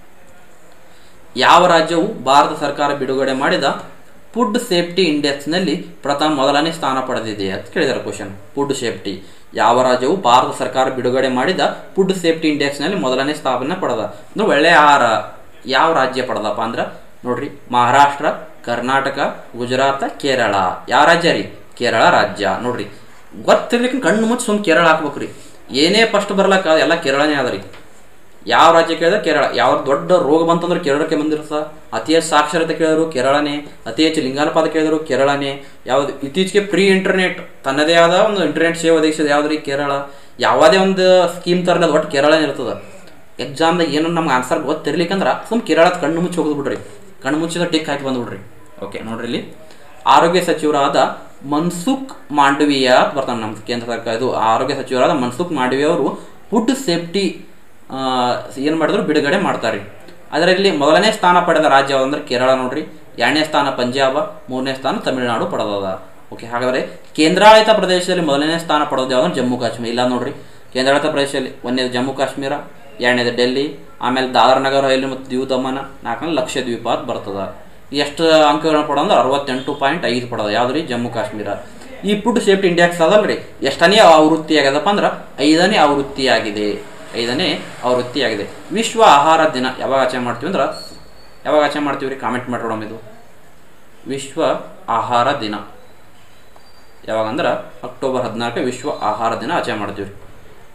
ಯಾವ ರಾಜ್ಯವು ಭಾರತ ಸರ್ಕಾರ ಬಿಡುಗಡೆ ಮಾಡಿದ ಫುಡ್ ಸೇಫ್ಟಿ ಇಂಡೆಕ್ಸ್ನಲ್ಲಿ ಪ್ರಥಮ ಮೊದಲನೇ ಸ್ಥಾನ ಪಡೆದಿದೆ ಅಂತ ಕೇಳಿದಾರೆ ಕ್ವಶನ್ ಫುಡ್ ಸೇಫ್ಟಿ ಯಾವ ರಾಜ್ಯವು ಭಾರತ ಸರ್ಕಾರ ಬಿಡುಗಡೆ ಮಾಡಿದ ಫುಡ್ ಸೇಫ್ಟಿ ಇಂಡೆಕ್ಸ್ನಲ್ಲಿ ಮೊದಲನೇ ಸ್ಥಾಪನೆ ಪಡೆದ ಅಂದ್ರೆ ಒಳ್ಳೆ ಆಹಾರ ಯಾವ ರಾಜ್ಯ ಪಡೆದಪ್ಪ ಅಂದ್ರೆ ನೋಡ್ರಿ ಮಹಾರಾಷ್ಟ್ರ ಕರ್ನಾಟಕ ಗುಜರಾತ್ ಕೇರಳ ಯಾವ ರಾಜ್ಯ ರೀ ಕೇರಳ ರಾಜ್ಯ ನೋಡ್ರಿ ಗೊತ್ತಿರ್ಲಿಕ್ಕೆ ಕಣ್ಣು ಮುಚ್ಚಿ ಸುಮ್ ಕೇರಳ ಹಾಕ್ಬೇಕ್ರಿ ಏನೇ ಫಸ್ಟ್ ಬರ್ಲಕ್ಕ ಎಲ್ಲ ಕೇರಳನೇ ಅದ ರೀ ಯಾವ ರಾಜ್ಯ ಕೇಳಿದ್ರೆ ಕೇರಳ ಯಾವ ದೊಡ್ಡ ರೋಗ ಬಂತಂದ್ರೆ ಕೇರಳಕ್ಕೆ ಬಂದಿರೋ ಸಹ ಅತಿ ಹೆಚ್ಚು ಸಾಕ್ಷರತೆ ಕೇಳಿದ್ರು ಕೇರಳನೇ ಅತಿ ಹೆಚ್ಚು ಲಿಂಗಾನುಪಾತ ಕೇಳಿದ್ರು ಕೇರಳನೇ ಯಾವ್ದು ಇತ್ತೀಚೆಗೆ ಫ್ರೀ ಇಂಟರ್ನೆಟ್ ತನ್ನದೇ ಆದ ಒಂದು ಇಂಟರ್ನೆಟ್ ಸೇವೆ ಒದಗಿಸಿದ ಯಾವ್ದ್ರಿ ಕೇರಳ ಯಾವುದೇ ಒಂದು ಸ್ಕೀಮ್ ತರಲಿ ಅದು ಒಟ್ಟು ಕೇರಳನೇ ಇರ್ತದೆ ಎಕ್ಸಾಮ್ದಾಗ ಏನೋ ನಮ್ಗೆ ಆನ್ಸರ್ ಗೊತ್ತಿರ್ಲಿಕ್ಕಂದ್ರೆ ಸುಮ್ ಕೇರಳದ ಕಣ್ಣು ಮುಚ್ಚಿ ಹೋಗ್ದು ಬಿಡ್ರಿ ಕಣ್ಣು ಮುಚ್ಚಿದ ಟಿಕ್ ಹಾಕಿ ಬಂದ್ಬಿಡ್ರಿ ಓಕೆ ನೋಡ್ರಿ ಇಲ್ಲಿ ಆರೋಗ್ಯ ಸಚಿವರಾದ ಮನ್ಸುಖ್ ಮಾಂಡವೀಯ ಅಂತ ಬರ್ತಾನೆ ನಮ್ಮ ಕೇಂದ್ರ ಸರ್ಕಾರ ಇದು ಆರೋಗ್ಯ ಸಚಿವರಾದ ಮನ್ಸುಖ್ ಮಾಂಡವೀಯ ಅವರು ಫುಡ್ ಸೇಫ್ಟಿ ಏನು ಮಾಡಿದ್ರು ಬಿಡುಗಡೆ ಮಾಡ್ತಾರೆ ಅದರಲ್ಲಿ ಮೊದಲನೇ ಸ್ಥಾನ ಪಡೆದ ರಾಜ್ಯ ಯಾವ್ದಂದ್ರೆ ಕೇರಳ ನೋಡ್ರಿ ಎರಡನೇ ಸ್ಥಾನ ಪಂಜಾಬ ಮೂರನೇ ಸ್ಥಾನ ತಮಿಳುನಾಡು ಪಡೆದದ ಓಕೆ ಹಾಗಾದ್ರೆ ಕೇಂದ್ರಾಡಳಿತ ಪ್ರದೇಶದಲ್ಲಿ ಮೊದಲನೇ ಸ್ಥಾನ ಪಡೆದ ಯಾವ್ದಂದ್ರೆ ಜಮ್ಮು ಕಾಶ್ಮೀರ ಇಲ್ಲ ನೋಡ್ರಿ ಕೇಂದ್ರಾಡಳಿತ ಪ್ರದೇಶದಲ್ಲಿ ಒಂದನೇದು ಜಮ್ಮು ಕಾಶ್ಮೀರ ಎರಡನೇದು ಡೆಲ್ಲಿ ಆಮೇಲೆ ದಾದರ್ ನಗರ ರೈಲು ಮತ್ತು ದ್ವೀಪ ದಮನ ನಾಲ್ಕನೇ ಲಕ್ಷದ್ವೀಪ ಅಂತ ಬರ್ತದ ಎಷ್ಟು ಅಂಕಗಳನ್ನ ಪಡೆದ ಅಂದ್ರೆ ಅರವತ್ತೆಂಟು ಪಾಯಿಂಟ್ ಐದು ಪಡೆದ ಯಾವ್ದು ರೀ ಜಮ್ಮು ಕಾಶ್ಮೀರ ಈ ಫುಡ್ ಸೇಫ್ಟಿ ಇಂಡೆಕ್ಸ್ ಅದಲ್ರಿ ಎಷ್ಟನೇ ಆವೃತ್ತಿ ಆಗ್ಯದಪ್ಪ ಅಂದ್ರೆ ಐದನೇ ಆವೃತ್ತಿ ಆಗಿದೆ ಐದನೇ ಆವೃತ್ತಿ ಆಗಿದೆ ವಿಶ್ವ ಆಹಾರ ದಿನ ಯಾವಾಗ ಆಚರಣೆ ಮಾಡ್ತೀವಿ ಅಂದ್ರೆ ಯಾವಾಗ ಆಚರಣೆ ಮಾಡ್ತೀವಿ ರೀ ಕಾಮೆಂಟ್ ಮಾಡೋಣ ಇದು ವಿಶ್ವ ಆಹಾರ ದಿನ ಯಾವಾಗ ಅಂದ್ರೆ ಅಕ್ಟೋಬರ್ ಹದಿನಾಲ್ಕು ವಿಶ್ವ ಆಹಾರ ದಿನ ಆಚರಣೆ ಮಾಡ್ತೀವಿ ರೀ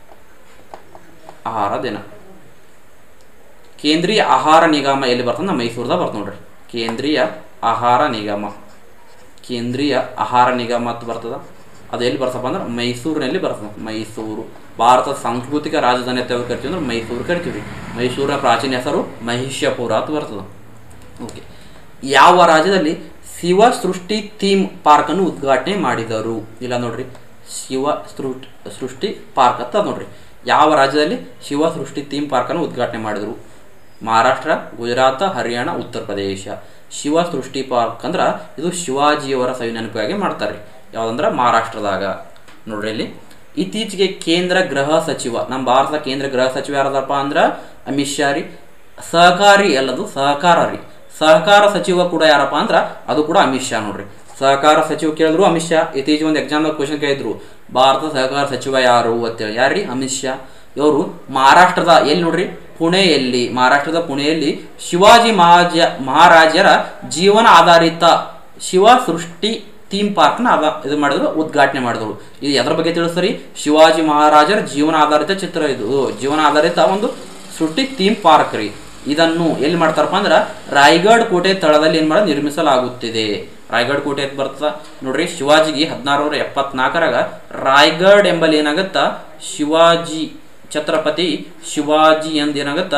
ಆಹಾರ ದಿನ ಕೇಂದ್ರೀಯ ಆಹಾರ ನಿಗಮ ಎಲ್ಲಿ ಬರ್ತದೆ ನಮ್ಮ ಮೈಸೂರ್ದಾಗ ಬರ್ತ ನೋಡ್ರಿ ಕೇಂದ್ರೀಯ ಆಹಾರ ನಿಗಮ ಕೇಂದ್ರೀಯ ಆಹಾರ ನಿಗಮ ಅಂತ ಬರ್ತದ ಅದು ಎಲ್ಲಿ ಬರ್ತಪ್ಪ ಅಂದ್ರೆ ಮೈಸೂರಿನಲ್ಲಿ ಬರ್ತದೆ ಮೈಸೂರು ಭಾರತದ ಸಾಂಸ್ಕೃತಿಕ ರಾಜಧಾನಿ ಅಂತ ಯಾವಾಗ ಕರಿತೀವಿ ಅಂದ್ರೆ ಮೈಸೂರು ಕರಿತೀವಿ ಮೈಸೂರಿನ ಪ್ರಾಚೀನ ಹೆಸರು ಮಹಿಷಪುರ ಅಂತ ಬರ್ತದೆ ಓಕೆ ಯಾವ ರಾಜ್ಯದಲ್ಲಿ ಶಿವ ಸೃಷ್ಟಿ ಥೀಮ್ ಪಾರ್ಕ್ ಅನ್ನು ಉದ್ಘಾಟನೆ ಮಾಡಿದರು ಇಲ್ಲ ನೋಡ್ರಿ ಶಿವ ಸೃಷ್ಟಿ ಸೃಷ್ಟಿ ಪಾರ್ಕ್ ಅಂತ ನೋಡ್ರಿ ಯಾವ ರಾಜ್ಯದಲ್ಲಿ ಶಿವ ಸೃಷ್ಟಿ ಥೀಮ್ ಪಾರ್ಕ್ ಅನ್ನು ಉದ್ಘಾಟನೆ ಮಾಡಿದರು ಮಹಾರಾಷ್ಟ್ರ ಗುಜರಾತ್ ಹರಿಯಾಣ ಉತ್ತರ ಪ್ರದೇಶ ಶಿವ ಸೃಷ್ಟಿ ಪಾರ್ಕ್ ಅಂದ್ರೆ ಇದು ಶಿವಾಜಿಯವರ ಸವಿ ನೆನಪಿಗಾಗಿ ಮಾಡ್ತಾರೆ ಯಾವ್ದಂದ್ರೆ ಮಹಾರಾಷ್ಟ್ರದಾಗ ನೋಡ್ರಿ ಇಲ್ಲಿ ಇತ್ತೀಚೆಗೆ ಕೇಂದ್ರ ಗೃಹ ಸಚಿವ ನಮ್ಮ ಭಾರತದ ಕೇಂದ್ರ ಗೃಹ ಸಚಿವ ಯಾರದಪ್ಪ ಅಂದ್ರೆ ಅಮಿತ್ ಶಾ ರೀ ಸಹಕಾರಿ ಅಲ್ಲದು ಸಹಕಾರ ರೀ ಸಹಕಾರ ಸಚಿವ ಕೂಡ ಯಾರಪ್ಪ ಅಂದ್ರೆ ಅದು ಕೂಡ ಅಮಿತ್ ಶಾ ನೋಡ್ರಿ ಸಹಕಾರ ಸಚಿವ ಕೇಳಿದ್ರು ಅಮಿತ್ ಶಾ ಇತ್ತೀಚೆಗೆ ಒಂದು ಎಕ್ಸಾಮ್ದಾಗ ಕ್ವಶನ್ ಕೇಳಿದ್ರು ಭಾರತ ಸಹಕಾರ ಸಚಿವ ಯಾರು ಅಂತೇಳಿ ಯಾರ್ರಿ ಅಮಿತ್ ಶಾ ಇವರು ಮಹಾರಾಷ್ಟ್ರದ ಎಲ್ಲಿ ನೋಡ್ರಿ ಪುಣೆಯಲ್ಲಿ ಮಹಾರಾಷ್ಟ್ರದ ಪುಣೆಯಲ್ಲಿ ಶಿವಾಜಿ ಮಹಾಜ ಮಹಾರಾಜರ ಜೀವನ ಆಧಾರಿತ ಶಿವ ಸೃಷ್ಟಿ ಥೀಮ್ ಪಾರ್ಕ್ನ ಅದ ಇದು ಮಾಡಿದ್ರು ಉದ್ಘಾಟನೆ ಮಾಡಿದ್ರು ಇದು ಎದ್ರ ಬಗ್ಗೆ ತಿಳಿಸ್ರಿ ಶಿವಾಜಿ ಮಹಾರಾಜರ ಜೀವನ ಆಧಾರಿತ ಚಿತ್ರ ಇದು ಜೀವನ ಆಧಾರಿತ ಒಂದು ಸೃಷ್ಟಿ ಥೀಮ್ ಪಾರ್ಕ್ ರೀ ಇದನ್ನು ಎಲ್ಲಿ ಮಾಡ್ತಾರಪ್ಪ ಅಂದ್ರೆ ರಾಯಗಢ ಕೋಟೆ ತಳದಲ್ಲಿ ಏನು ಮಾಡೋದು ನಿರ್ಮಿಸಲಾಗುತ್ತಿದೆ ರಾಯಗಢ ಕೋಟೆ ಅಂತ ಬರ್ತದ ನೋಡ್ರಿ ಶಿವಾಜಿಗೆ ಹದಿನಾರುನೂರ ಎಪ್ಪತ್ನಾಲ್ಕರಾಗ ರಾಯಗಢ ಎಂಬಲ್ಲಿ ಏನಾಗತ್ತ ಶಿವಾಜಿ ಛತ್ರಪತಿ ಶಿವಾಜಿ ಎಂದ ಏನಾಗತ್ತ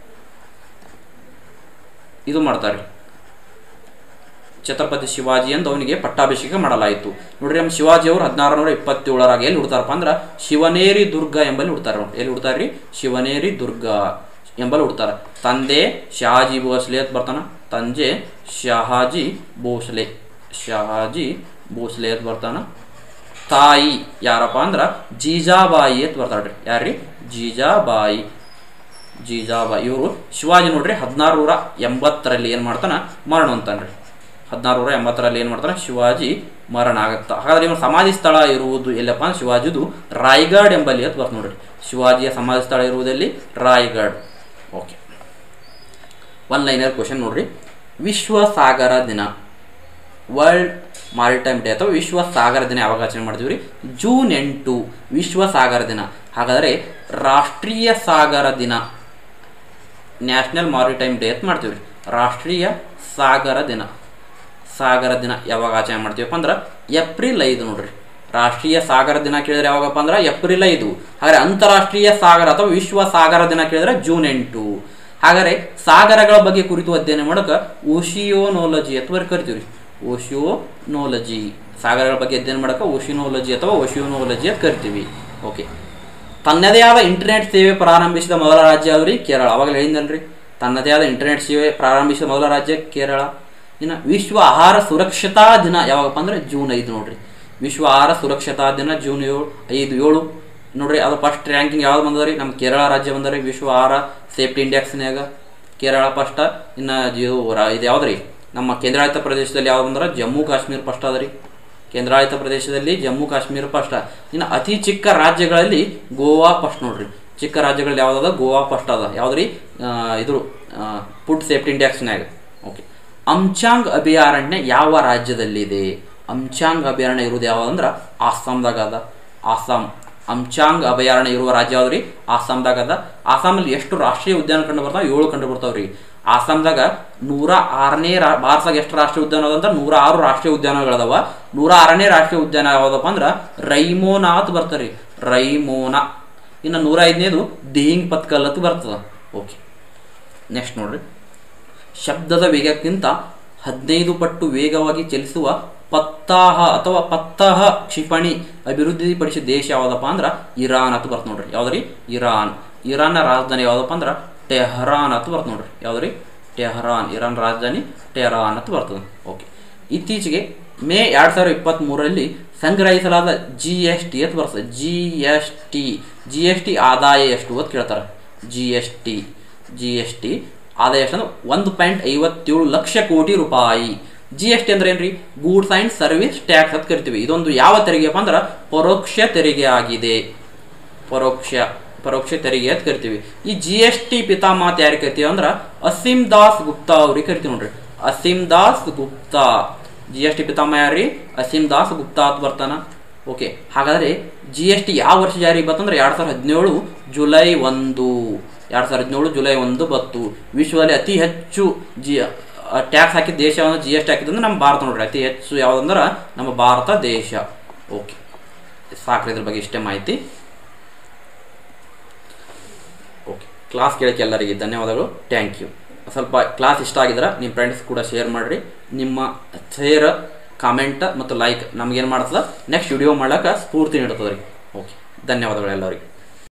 ಇದು ಮಾಡ್ತಾರೆ ಛತ್ರಪತಿ ಶಿವಾಜಿ ಎಂದು ಅವನಿಗೆ ಪಟ್ಟಾಭಿಷೇಕ ಮಾಡಲಾಯಿತು ನೋಡ್ರಿ ನಮ್ಮ ಶಿವಾಜಿ ಅವರು ಹದಿನಾರು ನೂರ ಇಪ್ಪತ್ತೇಳರಾಗ ಎಲ್ಲಿ ಹುಡ್ತಾರಪ್ಪ ಅಂದ್ರೆ ಶಿವನೇರಿ ದುರ್ಗ ಎಂಬಲ್ಲಿ ಹುಡ್ತಾರ ನೋಡಿ ಎಲ್ಲಿ ಹುಡ್ತಾರ್ರಿ ಶಿವನೇರಿ ದುರ್ಗ ಎಂಬಲ್ಲಿ ಹುಡ್ತಾರ ತಂದೆ ಶಹಾಜಿ ಭೋಸ್ಲೆ ಅಂತ ಬರ್ತಾನ ತಂದೆ ಶಹಾಜಿ ಭೋಸ್ಲೆ ಶಹಾಜಿ ಭೋಸ್ಲೆ ಅಂತ ಬರ್ತಾನ ತಾಯಿ ಯಾರಪ್ಪ ಅಂದ್ರ ಜೀಜಾಬಾಯಿ ಅಂತ ಬರ್ತಾಳ್ರಿ ಯಾರ್ರಿ ಜೀಜಾಬಾಯಿ ಜೀಜಾಬಾಯಿ ಇವರು ಶಿವಾಜಿ ನೋಡ್ರಿ ಹದಿನಾರು ನೂರ ಎಂಬತ್ತರಲ್ಲಿ ಏನು ಮಾಡ್ತಾನ ಮರಣ ಅಂತಾನ್ರಿ ಹದಿನಾರು ನೂರ ಎಂಬತ್ತರಲ್ಲಿ ಏನು ಮಾಡ್ತಾನೆ ಶಿವಾಜಿ ಮರಣ ಆಗತ್ತ ಹಾಗಾದ್ರೆ ಇವನ ಸಮಾಧಿ ಸ್ಥಳ ಇರುವುದು ಎಲ್ಲಪ್ಪ ಅಂದ್ರೆ ಶಿವಾಜಿದು ರಾಯ್ಗಢ್ ಎಂಬಲ್ಲಿ ಅಂತ ಬರ್ತ ನೋಡ್ರಿ ಶಿವಾಜಿಯ ಸಮಾಧಿ ಸ್ಥಳ ಇರುವುದಲ್ಲಿ Raigad okay one liner question ನೋಡ್ರಿ ವಿಶ್ವ ಸಾಗರ ದಿನ ವರ್ಲ್ಡ್ ಮಾರಿಟೈಮ್ ಡೇ ಅಥವಾ ವಿಶ್ವ ಸಾಗರ ದಿನ ಯಾವಾಗ ಆಚರಣೆ ಮಾಡ್ತೀವಿ ರೀ ಜೂನ್ ಎಂಟು ವಿಶ್ವ ಸಾಗರ ದಿನ ಹಾಗಾದರೆ ರಾಷ್ಟ್ರೀಯ ಸಾಗರ ದಿನ ನ್ಯಾಷನಲ್ ಮಾರಿಟೈಮ್ ಡೇ ಅಂತ ಮಾಡ್ತೀವಿ ರೀ ರಾಷ್ಟ್ರೀಯ ಸಾಗರ ದಿನ ಸಾಗರ ದಿನ ಯಾವಾಗ ಆಚರಣೆ ಮಾಡ್ತೀವಪ್ಪ ಅಂದ್ರೆ ಏಪ್ರಿಲ್ ಐದು ನೋಡ್ರಿ ರಾಷ್ಟ್ರೀಯ ಸಾಗರ ದಿನ ಕೇಳಿದ್ರೆ ಯಾವಾಗಪ್ಪ ಅಂದ್ರೆ ಏಪ್ರಿಲ್ ಐದು ಹಾಗಾದ್ರೆ ಅಂತಾರಾಷ್ಟ್ರೀಯ ಸಾಗರ ಅಥವಾ ವಿಶ್ವ ಸಾಗರ ದಿನ ಕೇಳಿದ್ರೆ ಜೂನ್ ಎಂಟು ಹಾಗಾದ್ರೆ ಸಾಗರಗಳ ಬಗ್ಗೆ ಕುರಿತು ಅಧ್ಯಯನ ಮಾಡೋಕೆ ಓಶಿಯೋನೋಲಜಿ ಅಥವಾ ಕರಿತೀವಿ ರೀ ಓಶಿಯೋನೋಲಜಿ ಸಾಗರಗಳ ಬಗ್ಗೆ ಅಧ್ಯಯನ ಮಾಡೋಕೆ ಓಶಿಯೋನೋಲಜಿ ಅಥವಾ ಓಶಿಯೋನೋಲಜಿ ಅಂತ ಕರಿತೀವಿ ಓಕೆ ತನ್ನದೇ ಆದ ಇಂಟರ್ನೆಟ್ ಸೇವೆ ಪ್ರಾರಂಭಿಸಿದ ಮೊದಲ ರಾಜ್ಯ ಯಾವ್ದು ಕೇರಳ ಅವಾಗಲೇ ಹೇಳಿದ್ನಲ್ರಿ ತನ್ನದೇ ಆದ ಇಂಟರ್ನೆಟ್ ಸೇವೆ ಪ್ರಾರಂಭಿಸಿದ ಮೊದಲ ರಾಜ್ಯ ಕೇರಳ ಇನ್ನು ವಿಶ್ವ ಆಹಾರ ಸುರಕ್ಷತಾ ದಿನ ಯಾವಾಗಪ್ಪ ಅಂದ್ರೆ ಜೂನ್ ಐದು ನೋಡ್ರಿ ವಿಶ್ವ ಆಹಾರ ಸುರಕ್ಷತಾ ದಿನ ಜೂನ್ ಏಳು ಐದು ಏಳು ನೋಡ್ರಿ ಅದು ಫಸ್ಟ್ ರ್ಯಾಂಕಿಂಗ್ ಯಾವ್ದು ಬಂದದ್ರಿ ನಮ್ಮ ಕೇರಳ ರಾಜ್ಯ ಬಂದರಿ ವಿಶ್ವ ಆಹಾರ ಸೇಫ್ಟಿ ಇಂಡೆಕ್ಸ್ನ್ಯಾಗ ಕೇರಳ ಫಸ್ಟ್ ಇನ್ನು ಇದು ರಾ- ಇದು ಯಾವ್ದ್ರಿ ನಮ್ಮ ಕೇಂದ್ರಾಡಳಿತ ಪ್ರದೇಶದಲ್ಲಿ ಯಾವ್ದು ಬಂದ್ರೆ ಜಮ್ಮು ಕಾಶ್ಮೀರ ಫಸ್ಟ್ ಅದ ರೀ ಕೇಂದ್ರಾಡಳಿತ ಪ್ರದೇಶದಲ್ಲಿ ಜಮ್ಮು ಕಾಶ್ಮೀರ ಫಸ್ಟ್ ಇನ್ನು ಅತಿ ಚಿಕ್ಕ ರಾಜ್ಯಗಳಲ್ಲಿ ಗೋವಾ ಫಸ್ಟ್ ನೋಡ್ರಿ ಚಿಕ್ಕ ರಾಜ್ಯಗಳಲ್ಲಿ ಯಾವ್ದದ ಗೋವಾ ಫಸ್ಟ್ ಅದ ಯಾವ್ದ್ರಿ ಆ, ಇದ್ರ ಫುಡ್ ಸೇಫ್ಟಿ ಇಂಡೆಕ್ಸ್ನ್ಯಾಗ ಓಕೆ ಅಂಚಾಂಗ್ ಅಭಯಾರಣ್ಯ ಯಾವ ರಾಜ್ಯದಲ್ಲಿದೆ ಅಂಚಾಂಗ್ ಅಭಯಾರಣ್ಯ ಇರುವುದು ಯಾವ್ದಂದ್ರ ಆಸ್ಸಾಂದಾಗ ಅದ ಆಸ್ಸಾಂ ಅಂಚಾಂಗ್ ಅಭಯಾರಣ್ಯ ಇರುವ ರಾಜ್ಯ ಯಾವ್ದ್ರಿ ಆಸ್ಸಾಂದಾಗ ಅದ ಆಸ್ಸಾಮಲ್ಲಿ ಎಷ್ಟು ರಾಷ್ಟ್ರೀಯ ಉದ್ಯಾನ ಕಂಡು ಬರ್ತಾವ ಏಳು ಕಂಡು ಬರ್ತಾವ್ರಿ ಆಸ್ಸಾಂದಾಗ ನೂರ ಆರನೇ ರಾ ಭಾರತದಾಗ ಎಷ್ಟು ರಾಷ್ಟ್ರೀಯ ಉದ್ಯಾನ ಅದ ಅಂದ್ರೆ ನೂರ ಆರು ರಾಷ್ಟ್ರೀಯ ಉದ್ಯಾನಗಳದಾವ ನೂರ ಆರನೇ ರಾಷ್ಟ್ರೀಯ ಉದ್ಯಾನ ಯಾವ್ದಪ್ಪ ಅಂದ್ರೆ ರೈಮೋನಾ ಅಂತ ಬರ್ತಾರಿ ರೈಮೋನಾ ಇನ್ನು ನೂರ ಐದನೇದು ದಿಹಿಂಗ್ ಪತ್ಕಲ್ ಅಂತ ಬರ್ತದ ಓಕೆ ನೆಕ್ಸ್ಟ್ ನೋಡ್ರಿ ಶಬ್ದದ ವೇಗಕ್ಕಿಂತ ಹದಿನೈದು ಪಟ್ಟು ವೇಗವಾಗಿ ಚಲಿಸುವ ಪತ್ತಾಹ ಅಥವಾ ಪತ್ತಹ ಕ್ಷಿಪಣಿ ಅಭಿವೃದ್ಧಿಪಡಿಸಿದ ದೇಶ ಯಾವುದಪ್ಪ ಅಂದ್ರೆ ಇರಾನ್ ಅಂತ ಬರ್ತ ನೋಡ್ರಿ ಯಾವ್ದ್ರಿ ಇರಾನ್ ಇರಾನ್ನ ರಾಜಧಾನಿ ಯಾವುದಪ್ಪ ಅಂದ್ರೆ ಟೆಹರಾನ್ ಅಂತ ಬರ್ತ ನೋಡ್ರಿ ಯಾವ್ದ್ರಿ ಟೆಹರಾನ್ ಇರಾನ್ ರಾಜಧಾನಿ ಟೆಹರಾನ್ ಅಂತ ಬರ್ತದೆ ಓಕೆ ಇತ್ತೀಚೆಗೆ ಮೇ ಎರಡು ಸಾವಿರದ ಇಪ್ಪತ್ತ್ಮೂರರಲ್ಲಿ ಸಂಗ್ರಹಿಸಲಾದ ಜಿ ಎಸ್ ಟಿ ಅಂತ ಬರ್ತದೆ G S T G S T ಆದಾಯ ಎಷ್ಟು ಅಂತ ಕೇಳ್ತಾರೆ G S T G S T ಆದಾಯ ಎಷ್ಟು ಅಂದ್ರೆ ಒಂದು ಪಾಯಿಂಟ್ ಐವತ್ತೇಳು ಲಕ್ಷ ಕೋಟಿ ರೂಪಾಯಿ ಜಿ ಎಸ್ ಟಿ ಅಂದ್ರೆ ಏನ್ರಿ ಗೂಡ್ಸ್ ಆ್ಯಂಡ್ ಸರ್ವಿಸ್ ಟ್ಯಾಕ್ಸ್ ಅಂತ ಕರಿತೀವಿ ಇದೊಂದು ಯಾವ ತೆರಿಗೆಪ್ಪ ಅಂದ್ರೆ ಪರೋಕ್ಷ ತೆರಿಗೆ ಆಗಿದೆ ಪರೋಕ್ಷ ಪರೋಕ್ಷ ತೆರಿಗೆ ಅಂತ ಕರಿತೀವಿ ಈ ಜಿ ಎಸ್ ಟಿ ಪಿತಾಮಾತ್ ಯಾರಿಗೆ ಕರಿತೀವಿ ಅಂದ್ರೆ ಅಸೀಂ ದಾಸ್ ಗುಪ್ತಾ ಅವ್ರಿಗೆ ಕರಿತೀವಿ ನೋಡ್ರಿ Aseem Das Gupta G S T ಪಿತಾಮ ಯಾರ್ರಿ ಅಸೀಂ ದಾಸ್ ಗುಪ್ತಾ ಅಂತ ಬರ್ತಾನ ಓಕೆ ಹಾಗಾದ್ರೆ ಜಿ ಎಸ್ ಟಿ ಯಾವ ವರ್ಷ ಜಾರಿಗೆ ಬಂತಂದ್ರೆ ಎರಡು ಸಾವಿರದ ಹದಿನೇಳು ಜುಲೈ ಒಂದು ಎರಡು ಸಾವಿರದ ಹದಿನೇಳು ಜುಲೈ ಒಂದು ಬತ್ತು ವಿಶ್ವದಲ್ಲಿ ಅತಿ ಹೆಚ್ಚು ಜಿ ಟ್ಯಾಕ್ಸ್ ಹಾಕಿದ ದೇಶ ಜಿ ಎಸ್ ಟಿ ಹಾಕಿದಂದ್ರೆ ನಮ್ಮ ಭಾರತ ನೋಡ್ರಿ ಅತಿ ಹೆಚ್ಚು ಯಾವುದಂದ್ರೆ ನಮ್ಮ ಭಾರತ ದೇಶ ಓಕೆ ಸಾಕ್ರಿ ಇದ್ರ ಬಗ್ಗೆ ಇಷ್ಟೇ ಮಾಹಿತಿ ಓಕೆ ಕ್ಲಾಸ್ ಕೇಳಕ್ಕೆ ಎಲ್ಲರಿಗೆ ಧನ್ಯವಾದಗಳು ಥ್ಯಾಂಕ್ ಯು ಸ್ವಲ್ಪ ಕ್ಲಾಸ್ ಇಷ್ಟ ಆಗಿದ್ರೆ ನಿಮ್ಮ ಫ್ರೆಂಡ್ಸ್ ಕೂಡ ಶೇರ್ ಮಾಡಿರಿ ನಿಮ್ಮ ಶೇರ್ ಕಾಮೆಂಟ್ ಮತ್ತು ಲೈಕ್ ನಮಗೇನು ಮಾಡ್ತದ ನೆಕ್ಸ್ಟ್ ವಿಡಿಯೋ ಮಾಡ್ಲಿಕ್ಕೆ ಸ್ಫೂರ್ತಿ ನೀಡ್ತದೆ ರೀ ಓಕೆ ಧನ್ಯವಾದಗಳು ಎಲ್ಲರಿಗೆ